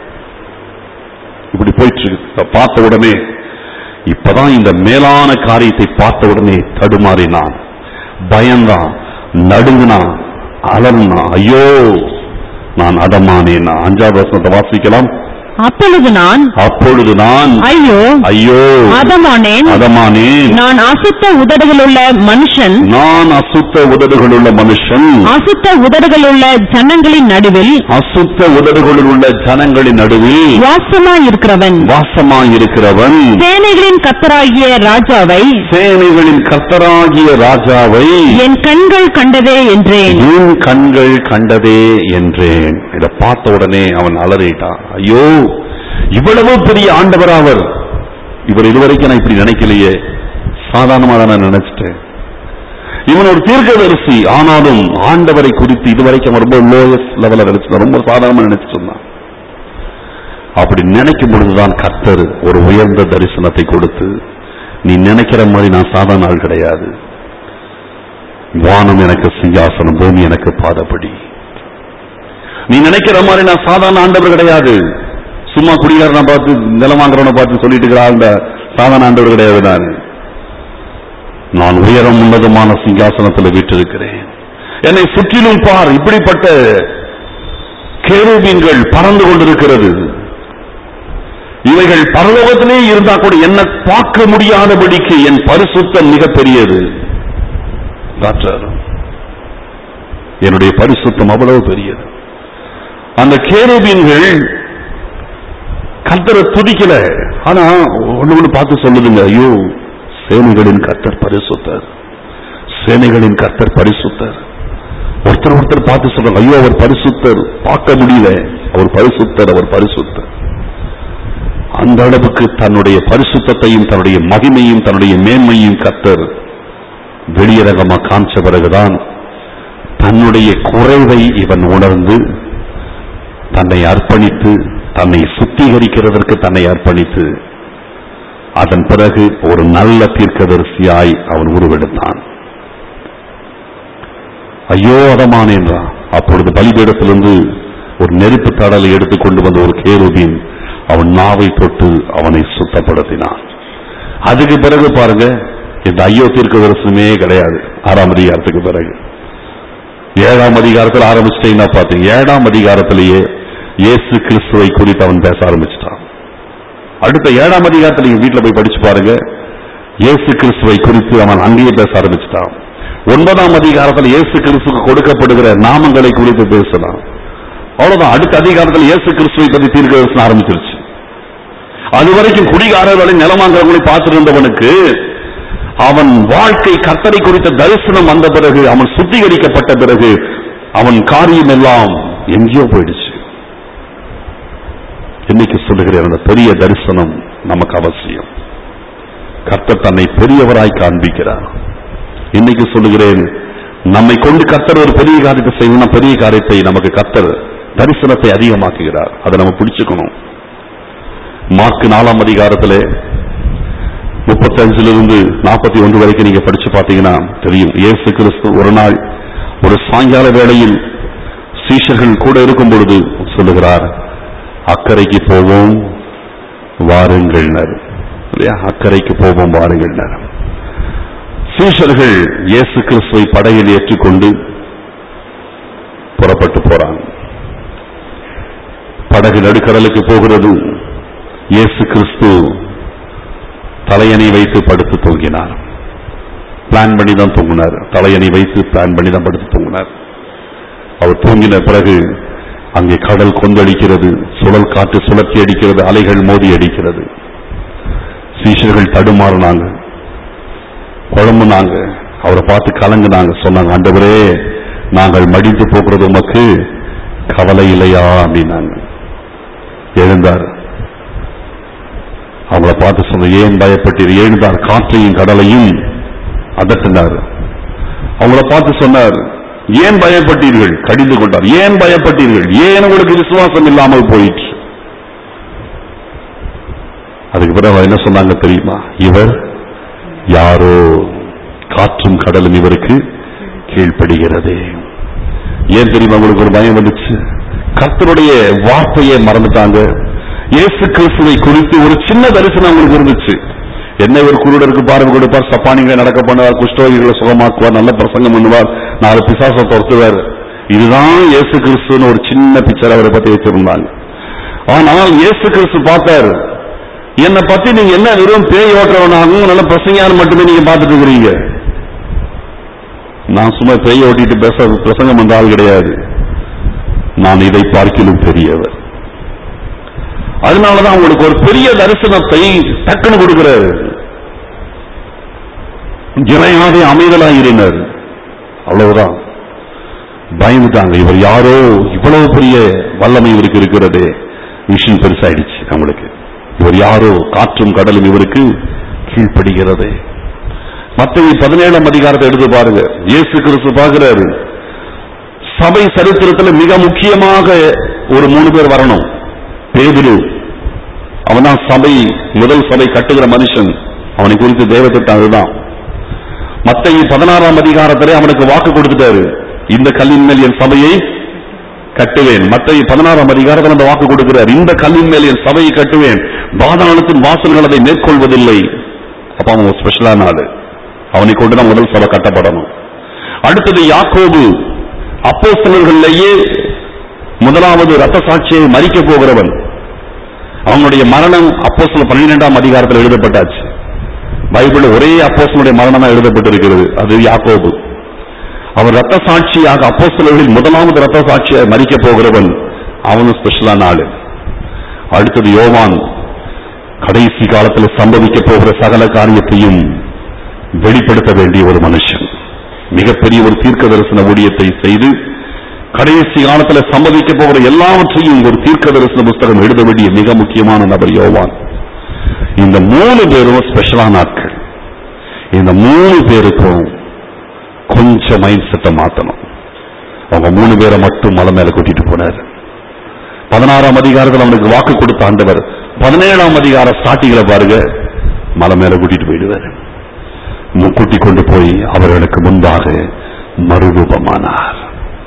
இப்படி போயிட்டு இருக்கு. இத பார்த்த உடனே இப்பதான் இந்த மேலான காரியத்தை பார்த்த உடனே தடுமாறினான் பயந்தான் நடுங்கினான் அலர்னான் ஐயோ நான் அதமானேன் அஞ்சாவது வசனத்தை வாசிக்கலாம் அப்பொழுது நான் அப்பொழுது நான் ஐயோ ஐயோ அதமானேன் அதமானேன் நான் அசுத்த உதடுகளுள்ள மனுஷன் நான் அசுத்த உதடுகளுள்ள மனுஷன் அசுத்த உதடுகளுள்ள ஜனங்களின் நடுவில் அசுத்த உதடுகளில் உள்ள ஜனங்களின் நடுவில் வாசமாயிருக்கிறவன் வாசமாயிருக்கிறவன் சேனைகளின் கத்தராகிய ராஜாவை சேனைகளின் கர்த்தராகிய ராஜாவை என் கண்கள் கண்டதே என்றேன் என் கண்கள் கண்டதே என்றேன் இதை பார்த்த உடனே அவன் அலறிட்டான் ஐயோ இவ்வளவு பெரிய ஆண்டவர் அவர் இவர் இதுவரைக்கும் நான் இப்படி நினைக்கலையே சாதாரணமா தான் நான் நினைச்சிட்டேன் இவன் ஒரு தீர்க்கதரிசி ஆனாலும் ஆண்டவரை குறித்து இதுவரைக்கும் அவன் ரொம்ப லோயஸ்ட் லெவலில் நினைச்சிட்டான் ரொம்ப சாதாரணமா நினைச்சிட்டு இருந்தான் அப்படி நினைக்கும் பொழுதுதான் கர்த்தர் ஒரு உயர்ந்த தரிசனத்தை கொடுத்து நீ நினைக்கிற மாதிரி நான் சாதாரண ஆள் கிடையாது வானம் எனக்கு சிங்காசனம் பூமி எனக்கு பாதப்படி நீ நினைக்கிற மாதிரி நான் சாதாரண ஆண்டவர் கிடையாது சும்மா குடிகாரனை பார்த்து நிலம் வாங்குறவனை பார்த்து சொல்லிட்டு இருக்கிற ஆண்ட சாதாரண ஆண்டவர் கிடையாது நான் நான் உயரம் உன்னதமான சிங்காசனத்தில் வீற்றிருக்கிறேன் என்னை சுற்றிலும் பார் இப்படிப்பட்ட கேருபீன்கள் பறந்து கொண்டிருக்கிறது இவைகள் பரலோகத்திலே இருந்தா கூட என்ன பார்க்க முடியாதபடிக்கு என் பரிசுத்தம் மிகப்பெரியது காற்றார் என்னுடைய பரிசுத்தம் அவ்வளவு பெரியது அந்த கேருபீன்கள் கர்த்தரை துதிக்கல ஆனா ஒண்ணு ஒண்ணு பார்த்து சொல்லுதுங்க ஐயோ சேனைகளின் கர்த்தர் பரிசுத்தர் சேனைகளின் கர்த்தர் பரிசுத்தர் ஒருத்தர் ஒருத்தர் பார்த்து சொல்றாங்க ஐயோ அவர் பரிசுத்தர் பார்க்க முடியல அவர் பரிசுத்தர் அவர் பரிசுத்தர் அந்த அளவுக்கு தன்னுடைய பரிசுத்தத்தையும் தன்னுடைய மகிமையும் தன்னுடைய மேன்மையும் கர்த்தர் வெளியரங்கமா காமிச்ச பிறகுதான் தன்னுடைய குறைவை இவன் உணர்ந்து தன்னை அர்ப்பணித்து தன்னை சுத்திகரிக்கிறதற்கு தன்னை அர்ப்பணித்து அதன் பிறகு ஒரு நல்ல தீர்க்கதரிசியாய் அவன் உருவெடுத்தான் ஐயோ அதமான் என்றான் அப்பொழுது பலிபீடத்திலிருந்து ஒரு நெருப்பு தடலை எடுத்துக் கொண்டு வந்த ஒரு கேருபீன் அவன் நாவை தொட்டு அவனை சுத்தப்படுத்தினான் அதுக்கு பிறகு பாருங்க இந்த ஐயோ தீர்க்கதரிசனமே கிடையாது ஆறாம் அதிகாரத்துக்கு பிறகு ஏழாம் அதிகாரத்தில் ஆரம்பிச்சிட்டீங்கன்னா பாத்தீங்க ஏழாம் அதிகாரத்திலேயே இயேசு கிறிஸ்துவை குறித்து அவன் பேச ஆரம்பிச்சிட்டான் அடுத்த ஏழாம் அதிகாரத்தில் நீங்க வீட்டுல போய் படிச்சு பாருங்க இயேசு கிறிஸ்துவை குறித்து அவன் அங்கேயே பேச ஆரம்பிச்சிட்டான் ஒன்பதாம் அதிகாரத்தில் இயேசு கிறிஸ்துக்கு கொடுக்கப்படுகிற நாமங்களை குறித்து பேசலாம் அவ்வளவுதான் அடுத்த அதிகாரத்தில் இயேசு கிறிஸ்துவை பற்றி தீர்க்க தரிசனம் ஆரம்பிச்சிருச்சு அது வரைக்கும் குடிகாரர்களை நிலமாங்கிறவங்களை பார்த்திருந்தவனுக்கு அவன் வாழ்க்கை கர்த்தரை குறித்த தரிசனம் வந்த பிறகு அவன் சுத்திகரிக்கப்பட்ட பிறகு அவன் காரியம் எல்லாம் எங்கேயோ போயிடுச்சு இன்னைக்கு சொல்லுகிறேன் அந்த பெரிய தரிசனம் நமக்கு அவசியம் கர்த்தர் தன்னை பெரியவராய் காண்பிக்கிறார் இன்னைக்கு சொல்லுகிறேன் நம்மை கொண்டு கர்த்தர் ஒரு பெரிய காரியத்தை செய்யணும்னா பெரிய காரியத்தை நமக்கு கர்த்தர் தரிசனத்தை அதிகமாக்குகிறார் அதை நம்ம பிடிச்சுக்கணும் மார்க் நாலாம் அதிகாரத்திலே முப்பத்தஞ்சுல இருந்து நாற்பத்தி ஒன்று வரைக்கும் நீங்க படிச்சு பார்த்தீங்கன்னா தெரியும் இயேசு கிறிஸ்து ஒரு நாள் ஒரு சாயங்கால வேளையில் சீஷர்கள் கூட இருக்கும் பொழுது சொல்லுகிறார் அக்கறைக்கு போவோம் வாருங்கள்னர் இல்லையா அக்கறைக்கு போவோம் வாருங்கள்னர் சீஷர்கள் இயேசு கிறிஸ்துவை படகில் ஏற்றுக்கொண்டு புறப்பட்டு போறாங்க படகு நடுக்கடலுக்கு போகிறது இயேசு கிறிஸ்து தலையணை வைத்து படுத்து தூங்கினார் பிளான் பண்ணி தான் தூங்கினார் தலையணை வைத்து பிளான் பண்ணி தான் படுத்து தூங்கினார் அவர் தூங்கின பிறகு அங்கே கடல் கொந்தளிக்கிறது சுழல் காற்று சுழற்சி அடிக்கிறது அலைகள் மோதி அடிக்கிறது சீஷர்கள் தடுமாறினாங்க குழம்புனாங்க அவரை பார்த்து கலங்குனாங்க சொன்னாங்க ஆண்டவரே நாங்கள் மடிந்து போகிறது உமக்கு கவலை இல்லையா அப்படின்னாங்க எழுந்தார் அவங்கள பார்த்து சொன்ன ஏன் பயப்பட்டீர் எழுந்தார் காற்றையும் கடலையும் அதட்டினார் அவங்கள பார்த்து சொன்னார் ஏன் பயப்பட்டீர்கள் கடிந்து கொண்டார் ஏன் பயப்பட்டீர்கள் ஏன் உங்களுக்கு விசுவாசம் இல்லாமல் போயிற்று அதுக்கு பிறகு அவர் என்ன சொன்னாங்க தெரியுமா இவர் யாரோ காற்றும் கடலும் இவருக்கு கீழ்ப்படுகிறது ஏன் தெரியுமா உங்களுக்கு ஒரு பயம் வந்துச்சு கர்த்தருடைய வார்த்தையை மறந்துட்டாங்க இயேசு கிறிஸ்துவை குறித்து ஒரு சின்ன தரிசனம் அவங்களுக்கு இருந்துச்சு என்ன ஒரு குருடருக்கு பார்வை கொடுப்பார் சப்பானிகளை நடக்க பண்ணுவார் குஷ்டோகிகளை சுகமாக்குவார் நல்ல பிரசங்கம் பண்ணுவார் நாலு பிசாசம் துரத்துவார் இதுதான் இயேசு கிறிஸ்துன்னு ஒரு சின்ன பிக்சர் அவரை பத்தி வச்சிருந்தாங்க ஆனால் இயேசு கிறிஸ்து பார்த்தார் என்னை பத்தி நீங்க என்ன வெறும் பேய் ஓட்டுறவனாகவும் நல்ல பிரசங்கான்னு மட்டுமே நீங்க பார்த்துட்டு இருக்கிறீங்க நான் சும்மா பேய் ஓட்டிட்டு பேச பிரசங்கம் வந்த ஆள் கிடையாது நான் இதை பார்க்கிலும் பெரியவர் அதனாலதான் உங்களுக்கு ஒரு பெரிய தரிசனத்தை டக்குன்னு கொடுக்கிறாரு இறையாவே அமைதலாயிருந்தார் அவ்வளவுதான் பயந்துட்டாங்க இவர் யாரோ இவ்வளவு பெரிய வல்லமை இவருக்கு இருக்கிறது விஷயம் பெருசாயிடுச்சு நம்மளுக்கு இவர் யாரோ காற்றும் கடலும் இவருக்கு கீழ்ப்படுகிறது மத்திய பதினேழாம் அதிகாரத்தை எடுத்து பாருங்க இயேசு கிறிஸ்து பார்க்கிறாரு சபை சரித்திரத்துல மிக முக்கியமாக ஒரு மூணு பேர் வரணும் பேதுரு அவன்தான் சபை முதல் சபை கட்டுகிற மனுஷன் அவனை குறித்து தேவத்திட்டம் அதுதான் மத்திய பதினாறாம் அதிகாரத்திலே அவனுக்கு வாக்கு கொடுத்துட்டாரு இந்த கல்லின் மேல் என் சபையை கட்டுவேன் மத்திய பதினாறாம் அதிகாரத்தில் அந்த வாக்கு கொடுக்கிறார் இந்த கல்லின் மேல் என் சபையை கட்டுவேன் பாதாளத்தின் வாசல்கள் அதை மேற்கொள்வதில்லை அப்ப அவன் ஒரு ஸ்பெஷலான ஆளு அவனை கொண்டு தான் முதல் சபை கட்டப்படணும் அடுத்தது யாக்கோபு அப்போஸ்தலர்களிலேயே முதலாவது ரத்த சாட்சியை மறிக்க போகிறவன் அவனுடைய மரணம் அப்போஸ்தலர் பன்னிரெண்டாம் அதிகாரத்தில் எழுதப்பட்டாச்சு பைபிள் ஒரே அப்போஸ்தலனுடைய மரணமா எழுதப்பட்டிருக்கிறது அது யாக்கோபு அவன் ரத்த சாட்சியாக அப்போஸ்தலர்களில் முதலாவது ரத்த சாட்சியாக மறிக்க போகிறவன் அவனும் ஸ்பெஷலான ஆளு அடுத்தது யோவான் கடைசி காலத்தில் சம்பவிக்க போகிற சகல காரியத்தையும் வெளிப்படுத்த வேண்டிய ஒரு மனுஷன் மிகப்பெரிய ஒரு தீர்க்க தரிசன ஊழியத்தை செய்து கடைசி காலத்தில் சம்பவிக்க போகிற எல்லாவற்றையும் ஒரு தீர்க்க தரிசன புஸ்தகம் எழுத வேண்டிய மிக முக்கியமான நபர் யோவான் இந்த மூணு பேரும் ஸ்பெஷலான ஆட்கள் இந்த மூணு பேருக்கும் கொஞ்சம் மைண்ட் செட்டை மாத்தணும் அவங்க மூணு பேரை மட்டும் மலை மேல கூட்டிட்டு போனார் பதினாறாம் அதிகாரத்தில் அவனுக்கு வாக்கு கொடுத்த ஆண்டவர் பதினேழாம் அதிகார ஸ்டார்டிங்ல பாருங்க மலை மேல கூட்டிட்டு போயிடுவார் கூட்டி கொண்டு போய் அவர்களுக்கு முன்பாக மறுரூபமானார்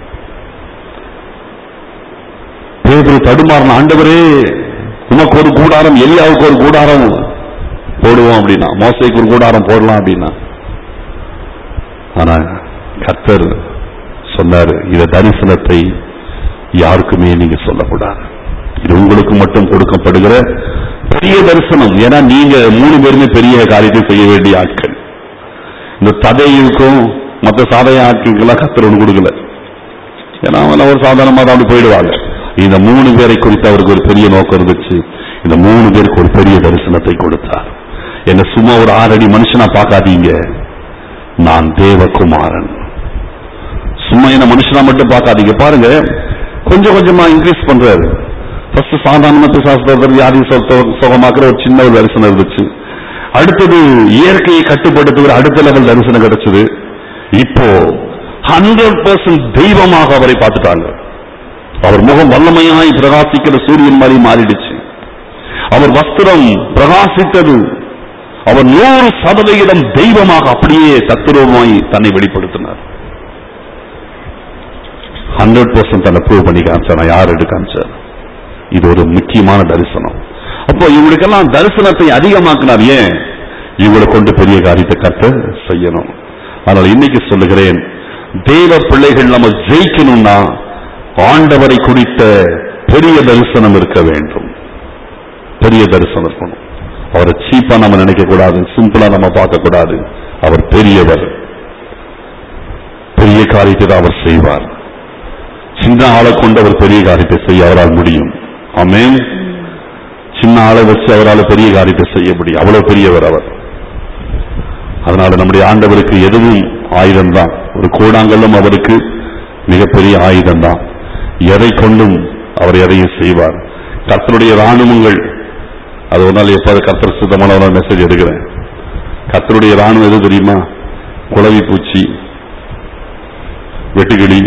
பேதுரு தடுமாறின ஆண்டவரே உனக்கு ஒரு கூடாரம் எலியாவுக்கு ஒரு கூடாரம் போடுவோம் அப்படின்னா மோசைக்கு ஒரு கூடாரம் போடலாம் அப்படின்னா ஆனா கர்த்தர் சொன்னாரு இந்த தரிசனத்தை யாருக்குமே நீங்க சொல்லக்கூடாது இது உங்களுக்கு மட்டும் கொடுக்கப்படுகிற பெரிய தரிசனம் ஏன்னா நீங்க மூணு பேருமே பெரிய காரியத்தை செய்ய வேண்டிய ஆட்கள் இந்த ததையுக்கும் மற்ற சாதைய ஆட்களுக்கெல்லாம் கர்த்தர் ஒன்று கொடுக்கல ஏன்னா அவங்க ஒரு சாதாரணமாக தான் அப்படி போயிடுவாங்க இந்த மூணு பேரை குறித்து அவருக்கு ஒரு பெரிய நோக்கம் இருந்துச்சு இந்த மூணு பேருக்கு ஒரு பெரிய தரிசனத்தை கொடுத்தார் என்ன சும்மா ஒரு ஆறடி மனுஷனா பார்க்காதீங்க நான் தேவகுமாரன் சும்மா என்ன மனுஷனா மட்டும் பார்க்காதீங்க பாருங்க கொஞ்சம் கொஞ்சமா இன்க்ரீஸ் பண்றாரு ஃபர்ஸ்ட் சாதாரண பிசாசுத்தர் வியாதி சொத்த- சுகமாக்குற ஒரு சின்ன ஒரு தரிசனம் இருந்துச்சு அடுத்தது இயற்கையை கட்டுப்படுத்துகிற அடுத்த லெவல் தரிசனம் கிடைச்சது இப்போ ஹண்ட்ரட் பர்சன்ட் தெய்வமாக அவரை பார்த்துட்டாங்க அவர் முகம் வல்லமையாய் பிரகாசிக்கிற சூரியன் மாதிரி மாறிடுச்சு அவர் வஸ்திரம் பிரகாசித்தது அவர் நூறு சதவிகிதம் தெய்வமாக அப்படியே தத்துருவமாய் தன்னை வெளிப்படுத்தினார் ஹண்ட்ரட் பர்சன்ட் தன்னை ப்ரூவ் பண்ணி காமிச்சார் நான் யார் எடுத்து காமிச்சார் இது ஒரு முக்கியமான தரிசனம் அப்போ இவங்களுக்கெல்லாம் தரிசனத்தை அதிகமாக்கினார் ஏன் இவங்களை கொண்டு பெரிய காரியத்தை கத்த செய்யணும் ஆனால் இன்னைக்கு சொல்லுகிறேன் தேவ பிள்ளைகள் நம்ம ஜெயிக்கணும்னா ஆண்டவரை குறித்த பெரிய தரிசனம் இருக்க வேண்டும் பெரிய தரிசனம் இருக்கணும் அவரை சீப்பா நம்ம நினைக்க கூடாது சிம்பிளா நம்ம பார்க்க கூடாது அவர் பெரியவர் பெரிய காரியத்தை தான் அவர் செய்வார் சின்ன ஆளை கொண்டு அவர் பெரிய காரியத்தை செய்ய அவரால் முடியும் ஆமென் சின்ன ஆளை வச்சு அவரால் பெரிய காரியத்தை செய்ய முடியும் அவ்வளவு பெரியவர் அவர் அதனால நம்முடைய ஆண்டவருக்கு எதுவும் ஆயுதம் தான் ஒரு கூடாங்கல்லும் அவருக்கு மிகப்பெரிய ஆயுதம் தான் எதை கொண்டும் அவர் எதையும் செய்வார் கர்த்தருடைய ராணுவங்கள் அது ஒரு நாள் எப்போது கர்த்தர் சுத்தமான ஒரு மெசேஜ் எடுக்கிறேன் கர்த்தருடைய ராணுவம் எது தெரியுமா குளவி பூச்சி வெட்டுக்கிளி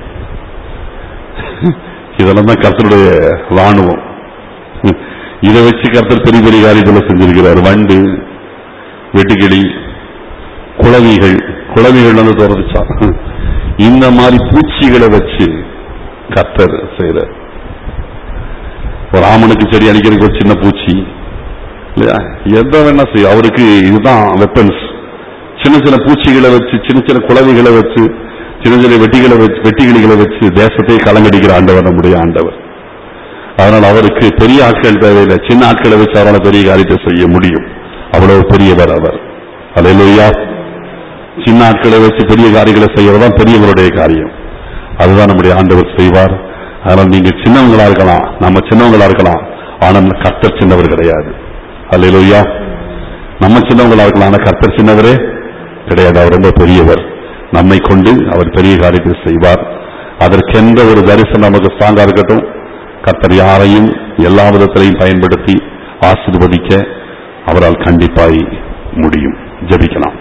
இதெல்லாம் தான் கர்த்தருடைய ராணுவம் இதை வச்சு கர்த்தர் பெரிய பெரிய காரியத்தில் செஞ்சிருக்கிறார் வண்டு வெட்டுக்கிளி குளவிகள் குளவிகள் வந்து துறந்துச்சா இந்த மாதிரி பூச்சிகளை வச்சு கர்த்தர் செய்யறார் ஒரு ஆமனுக்கு செடி அடிக்கிறதுக்கு ஒரு சின்ன பூச்சி இல்லையா எதை வேணா செய்யும் அவருக்கு இதுதான் வெப்பன்ஸ் சின்ன சின்ன பூச்சிகளை வச்சு சின்ன சின்ன குளவிகளை வச்சு சின்ன சின்ன வெட்டிகளை வச்சு வெட்டிக்கிளிகளை வச்சு தேசத்தை கலங்கடிக்கிற ஆண்டவர் நம்முடைய ஆண்டவர் அதனால் அவருக்கு பெரிய ஆட்கள் தேவையில்லை சின்ன ஆட்களை வச்சு அவரால் பெரிய காரியத்தை செய்ய முடியும் அவ்வளவு பெரியவர் அவர் அல்லேலூயா சின்ன ஆட்களை வச்சு பெரிய காரியங்களை செய்யறதுதான் பெரியவருடைய காரியம் அதுதான் நம்முடைய ஆண்டவர் செய்வார் அதனால் நீங்க சின்னவங்களா இருக்கலாம் நம்ம சின்னவங்களா இருக்கலாம் ஆனா நம்ம கர்த்தர் சின்னவர் கிடையாது அல்லேலூயா நம்ம சின்னவங்களா இருக்கலாம் ஆனா கர்த்தர் சின்னவரே கிடையாது அவர் ரொம்ப பெரியவர் நம்மை கொண்டு அவர் பெரிய காரியத்தை செய்வார் அதற்கென்ற ஒரு தரிசனம் நமக்கு ஸ்ட்ராங்கா இருக்கட்டும் கர்த்தர் யாரையும் எல்லா விதத்திலையும் பயன்படுத்தி ஆசீர்வதிக்க அவரால் கண்டிப்பாய் முடியும் ஜெபிக்கலாம்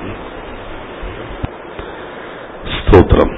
ஸ்தோத்திரம்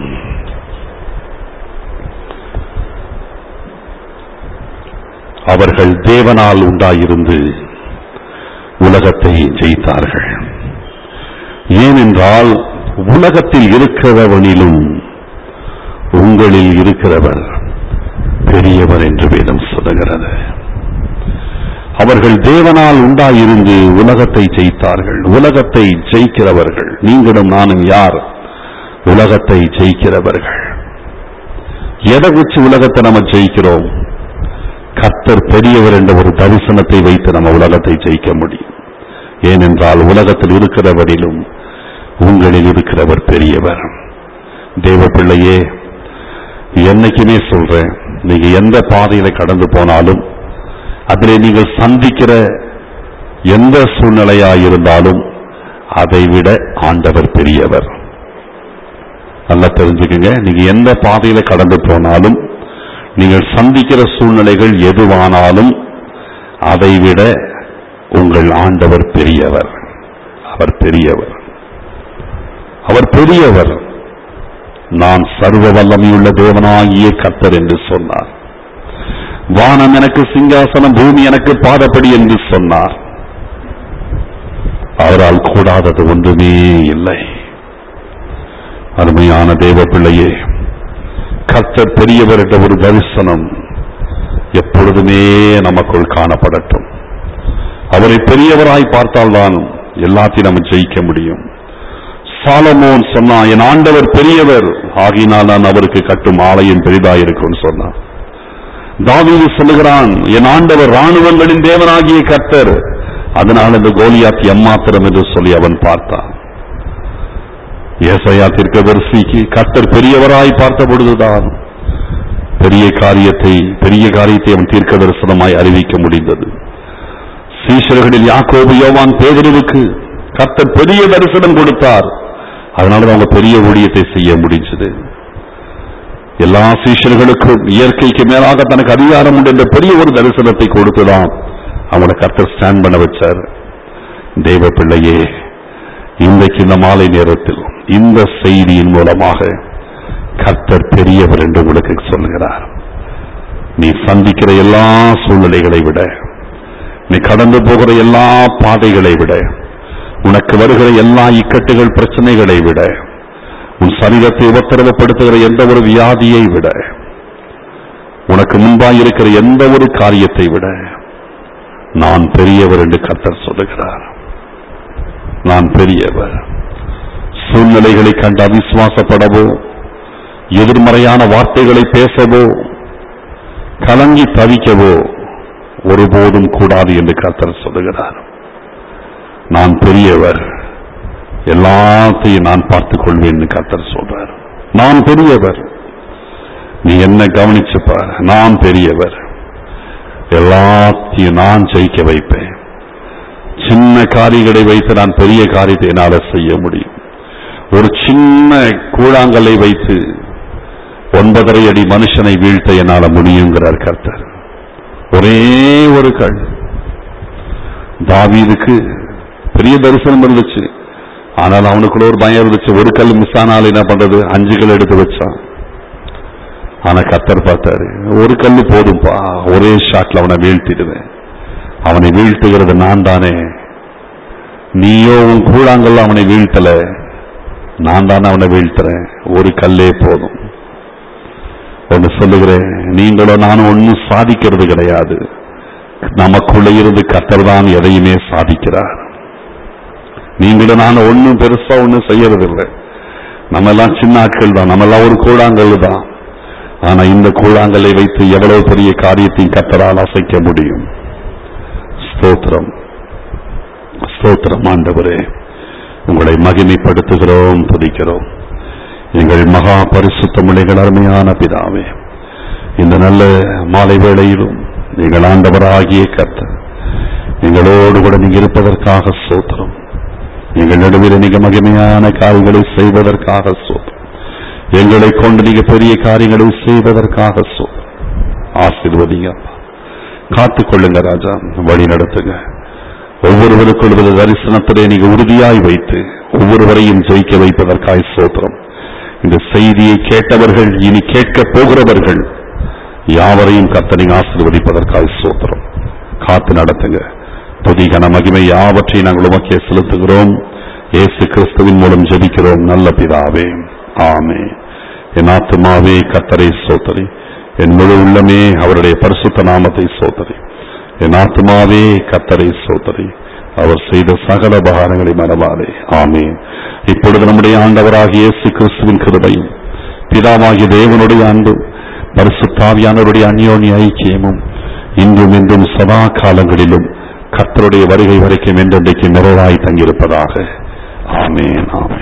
அவர்கள் தேவனால் உண்டாயிருந்து உலகத்தை ஜெயித்தார்கள் ஏனென்றால் உலகத்தில் இருக்கிறவனிலும் உங்களில் இருக்கிறவர் பெரியவர் என்று வேதம் சொல்லுகிறது அவர்கள் தேவனால் உண்டாயிருந்து உலகத்தை ஜெயித்தார்கள் உலகத்தை ஜெயிக்கிறவர்கள் நீங்களும் நானும் யார் உலகத்தை ஜெயிக்கிறவர்கள் எதை வச்சு உலகத்தை நம்ம ஜெயிக்கிறோம் கர்த்தர் பெரியவர் என்ற ஒரு தரிசனத்தை வைத்து நம்ம உலகத்தை ஜெயிக்க முடியும் ஏனென்றால் உலகத்தில் இருக்கிறவரிலும் உங்களில் இருக்கிறவர் பெரியவர் தேவ பிள்ளையே என்னைக்குமே சொல்றேன் நீங்க எந்த பாதையில கடந்து போனாலும் அதிலே நீங்கள் சந்திக்கிற எந்த சூழ்நிலையா இருந்தாலும் அதை விட ஆண்டவர் பெரியவர் நல்லா தெரிஞ்சுக்கங்க நீங்க எந்த பாதையில கடந்து போனாலும் நீங்கள் சந்திக்கிற சூழ்நிலைகள் எதுவானாலும் அதை விட உங்கள் ஆண்டவர் பெரியவர் அவர் பெரியவர் அவர் பெரியவர் நான் சர்வ வல்லமையுள்ள தேவனாகிய கர்த்தர் என்று சொன்னார் வானம் எனக்கு சிங்காசனம் பூமி எனக்கு பாதப்படி என்று சொன்னார் அவரால் கூடாதது ஒன்றுமே இல்லை அருமையான தேவ பிள்ளையே கர்த்தர் பெரியவர் என்ற ஒரு தரிசனம் எப்பொழுதுமே நமக்குள் காணப்படட்டும் அவரை பெரியவராய் பார்த்தால்தான் எல்லாத்தையும் நம்ம ஜெயிக்க முடியும் சாலமோன் சொன்னா என் ஆண்டவர் பெரியவர் ஆகினால் நான் அவருக்கு கட்டும் ஆலயம் பெரிதாயிருக்கும் சொன்னான் தாவீது சொல்லுகிறான் என் ஆண்டவர் ராணுவங்களின் தேவனாகிய கர்த்தர் அதனால் இந்த கோலியாத் எம்மாத்திரம் என்று சொல்லி அவன் பார்த்தான் ஏசையா தீர்க்கதரிசிக்கு கர்த்தர் பெரியவராய் பார்த்த பொழுதுதான் பெரிய காரியத்தை பெரிய காரியத்தை அவன் தீர்க்க தரிசனமாய் அறிவிக்க முடிந்தது சீஷர்களில் யாக்கோபு யோவான் பேதறிவுக்கு கர்த்தர் பெரிய தரிசனம் கொடுத்தார் அதனால அவங்க பெரிய ஊழியத்தை செய்ய முடிஞ்சது எல்லா சீஷர்களுக்கும் இயற்கைக்கு மேலாக தனக்கு அதிகாரம் உண்டு என்ற பெரிய ஒரு தரிசனத்தை கொடுத்துதான் அவனை கர்த்தர் ஸ்டாண்ட் பண்ண வச்சார் தேவ பிள்ளையே இன்றைக்கு இந்த மாலை நேரத்தில் இந்த செய்தியின் மூலமாக கர்த்தர் பெரியவர் என்று உங்களுக்கு சொல்லுகிறார் நீ சந்திக்கிற எல்லா சூழ்நிலைகளை விட நீ கடந்து போகிற எல்லா பாதைகளை விட உனக்கு வருகிற எல்லா இக்கட்டுகள் பிரச்சனைகளை விட உன் சரீரத்தை உபத்திரவப்படுத்துகிற எந்த ஒரு வியாதியை விட உனக்கு முன்பாய் இருக்கிற எந்த ஒரு காரியத்தை விட நான் பெரியவர் என்று கர்த்தர் சொல்லுகிறார் நான் பெரியவர் சூழ்நிலைகளை கண்டு அவிசுவாசப்படவோ எதிர்மறையான வார்த்தைகளை பேசவோ கலங்கி தவிக்கவோ ஒருபோதும் கூடாது என்று கர்த்தர் சொல்லுகிறார் நான் பெரியவர் எல்லாத்தையும் நான் பார்த்துக் கொள்வேன் என்று கர்த்தர் சொல்றார் நான் பெரியவர் நீ என்ன கவனிச்சு பார் நான் பெரியவர் எல்லாத்தையும் நான் ஜெயிக்க வைப்பேன் சின்ன காரியங்களை வைத்து நான் பெரிய காரியத்தை என்னால செய்ய முடியும் ஒரு சின்ன கூழாங்கல்லை வைத்து ஒன்பதரை அடி மனுஷனை வீழ்த்த என்னால முடியுங்கிறார் கர்த்தர் ஒரே ஒரு கல் தாவீதுக்கு பெரிய தரிசனம் இருந்துச்சு ஆனால் அவனுக்குள்ள ஒரு பயம் இருந்துச்சு ஒரு கல் மிஸ் ஆனாலும் என்ன பண்றது அஞ்சு கல் எடுத்து வச்சான் ஆனா கத்தர் பார்த்தாரு ஒரு கல் போதும்பா ஒரே ஷாட்ல அவனை வீழ்த்திடுவேன் அவனை வீழ்த்துகிறது நான் தானே நீயோ உன் கூழாங்கல்ல அவனை வீழ்த்தல நான் தானே அவனை வீழ்த்துறேன் ஒரு கல்லே போதும் ஒன்று சொல்லுகிறேன் நீங்களும் நானும் ஒன்னும் சாதிக்கிறது கிடையாது நமக்குள்ள இருந்து கத்தர் தான் எதையுமே சாதிக்கிறார் நீங்களும் நானும் ஒன்னும் பெருசா ஒன்னும் செய்யறதில்லை நம்ம எல்லாம் சின்ன ஆட்கள் தான் நம்ம எல்லாம் ஒரு கூழாங்கல் தான் ஆனா இந்த கூழாங்கல்லை வைத்து எவ்வளவு பெரிய காரியத்தையும் கத்தரால் அசைக்க முடியும் ஸ்தோத்திரம் ஸ்தோத்திரம் ஆண்டவரே உங்களை மகிமைப்படுத்துகிறோம் துதிக்கிறோம் எங்கள் மகா பரிசுத்தமுடைகள் அருமையான பிதாவே இந்த நல்ல மாலை வேளையிலும் நீங்கள் ஆண்டவராகிய கர்த்தர் எங்களோடு கூட நீங்க இருப்பதற்காக சோத்திரம் எங்கள் நடுவில் நீங்க மகிமையான காரியங்களை செய்வதற்காக சோத்திரம் எங்களை கொண்டு நீங்க பெரிய காரியங்களை செய்வதற்காக சோத்திரம் ஆசீர்வதிங்க அப்பா காத்துக் கொள்ளுங்க ராஜா வழி நடத்துங்க ஒவ்வொருவருக்குள்ள தரிசனத்திலே நீங்க உறுதியாய் வைத்து ஒவ்வொருவரையும் ஜெயிக்க வைப்பதற்காய் சோத்திரம் இந்த செய்தியை கேட்டவர்கள் இனி கேட்க போகிறவர்கள் யாவரையும் கத்தனை ஆசீர்வதிப்பதற்காய் சோத்திரம் காத்து நடத்துங்க துதி கன மகிமை யாவற்றையும் நாங்கள் உமக்கே செலுத்துகிறோம் இயேசு கிறிஸ்துவின் மூலம் ஜெபிக்கிறோம் நல்ல பிதாவே ஆமே என் ஆத்துமாவே கத்தரை சோத்தரி என் முழு உள்ளமே அவருடைய பரிசுத்த நாமத்தை சோத்தரி என் ஆத்துமாவே கத்தரை சோத்தரி அவர் செய்த சகல உபகாரங்களை மறவாதே ஆமேன் இப்பொழுது நம்முடைய ஆண்டவராகிய இயேசு கிறிஸ்துவின் கிருபையும் பிதாவாகிய தேவனுடைய அன்பும் பரிசுத்தாவியானவருடைய அந்யோன்ய ஐக்கியமும் இன்றும் இன்றும் சதா காலங்களிலும் கர்த்தருடைய வருகை வரைக்கும் என்றென்றைக்கு நிறைவாய் தங்கியிருப்பதாக ஆமேன் ஆமேன்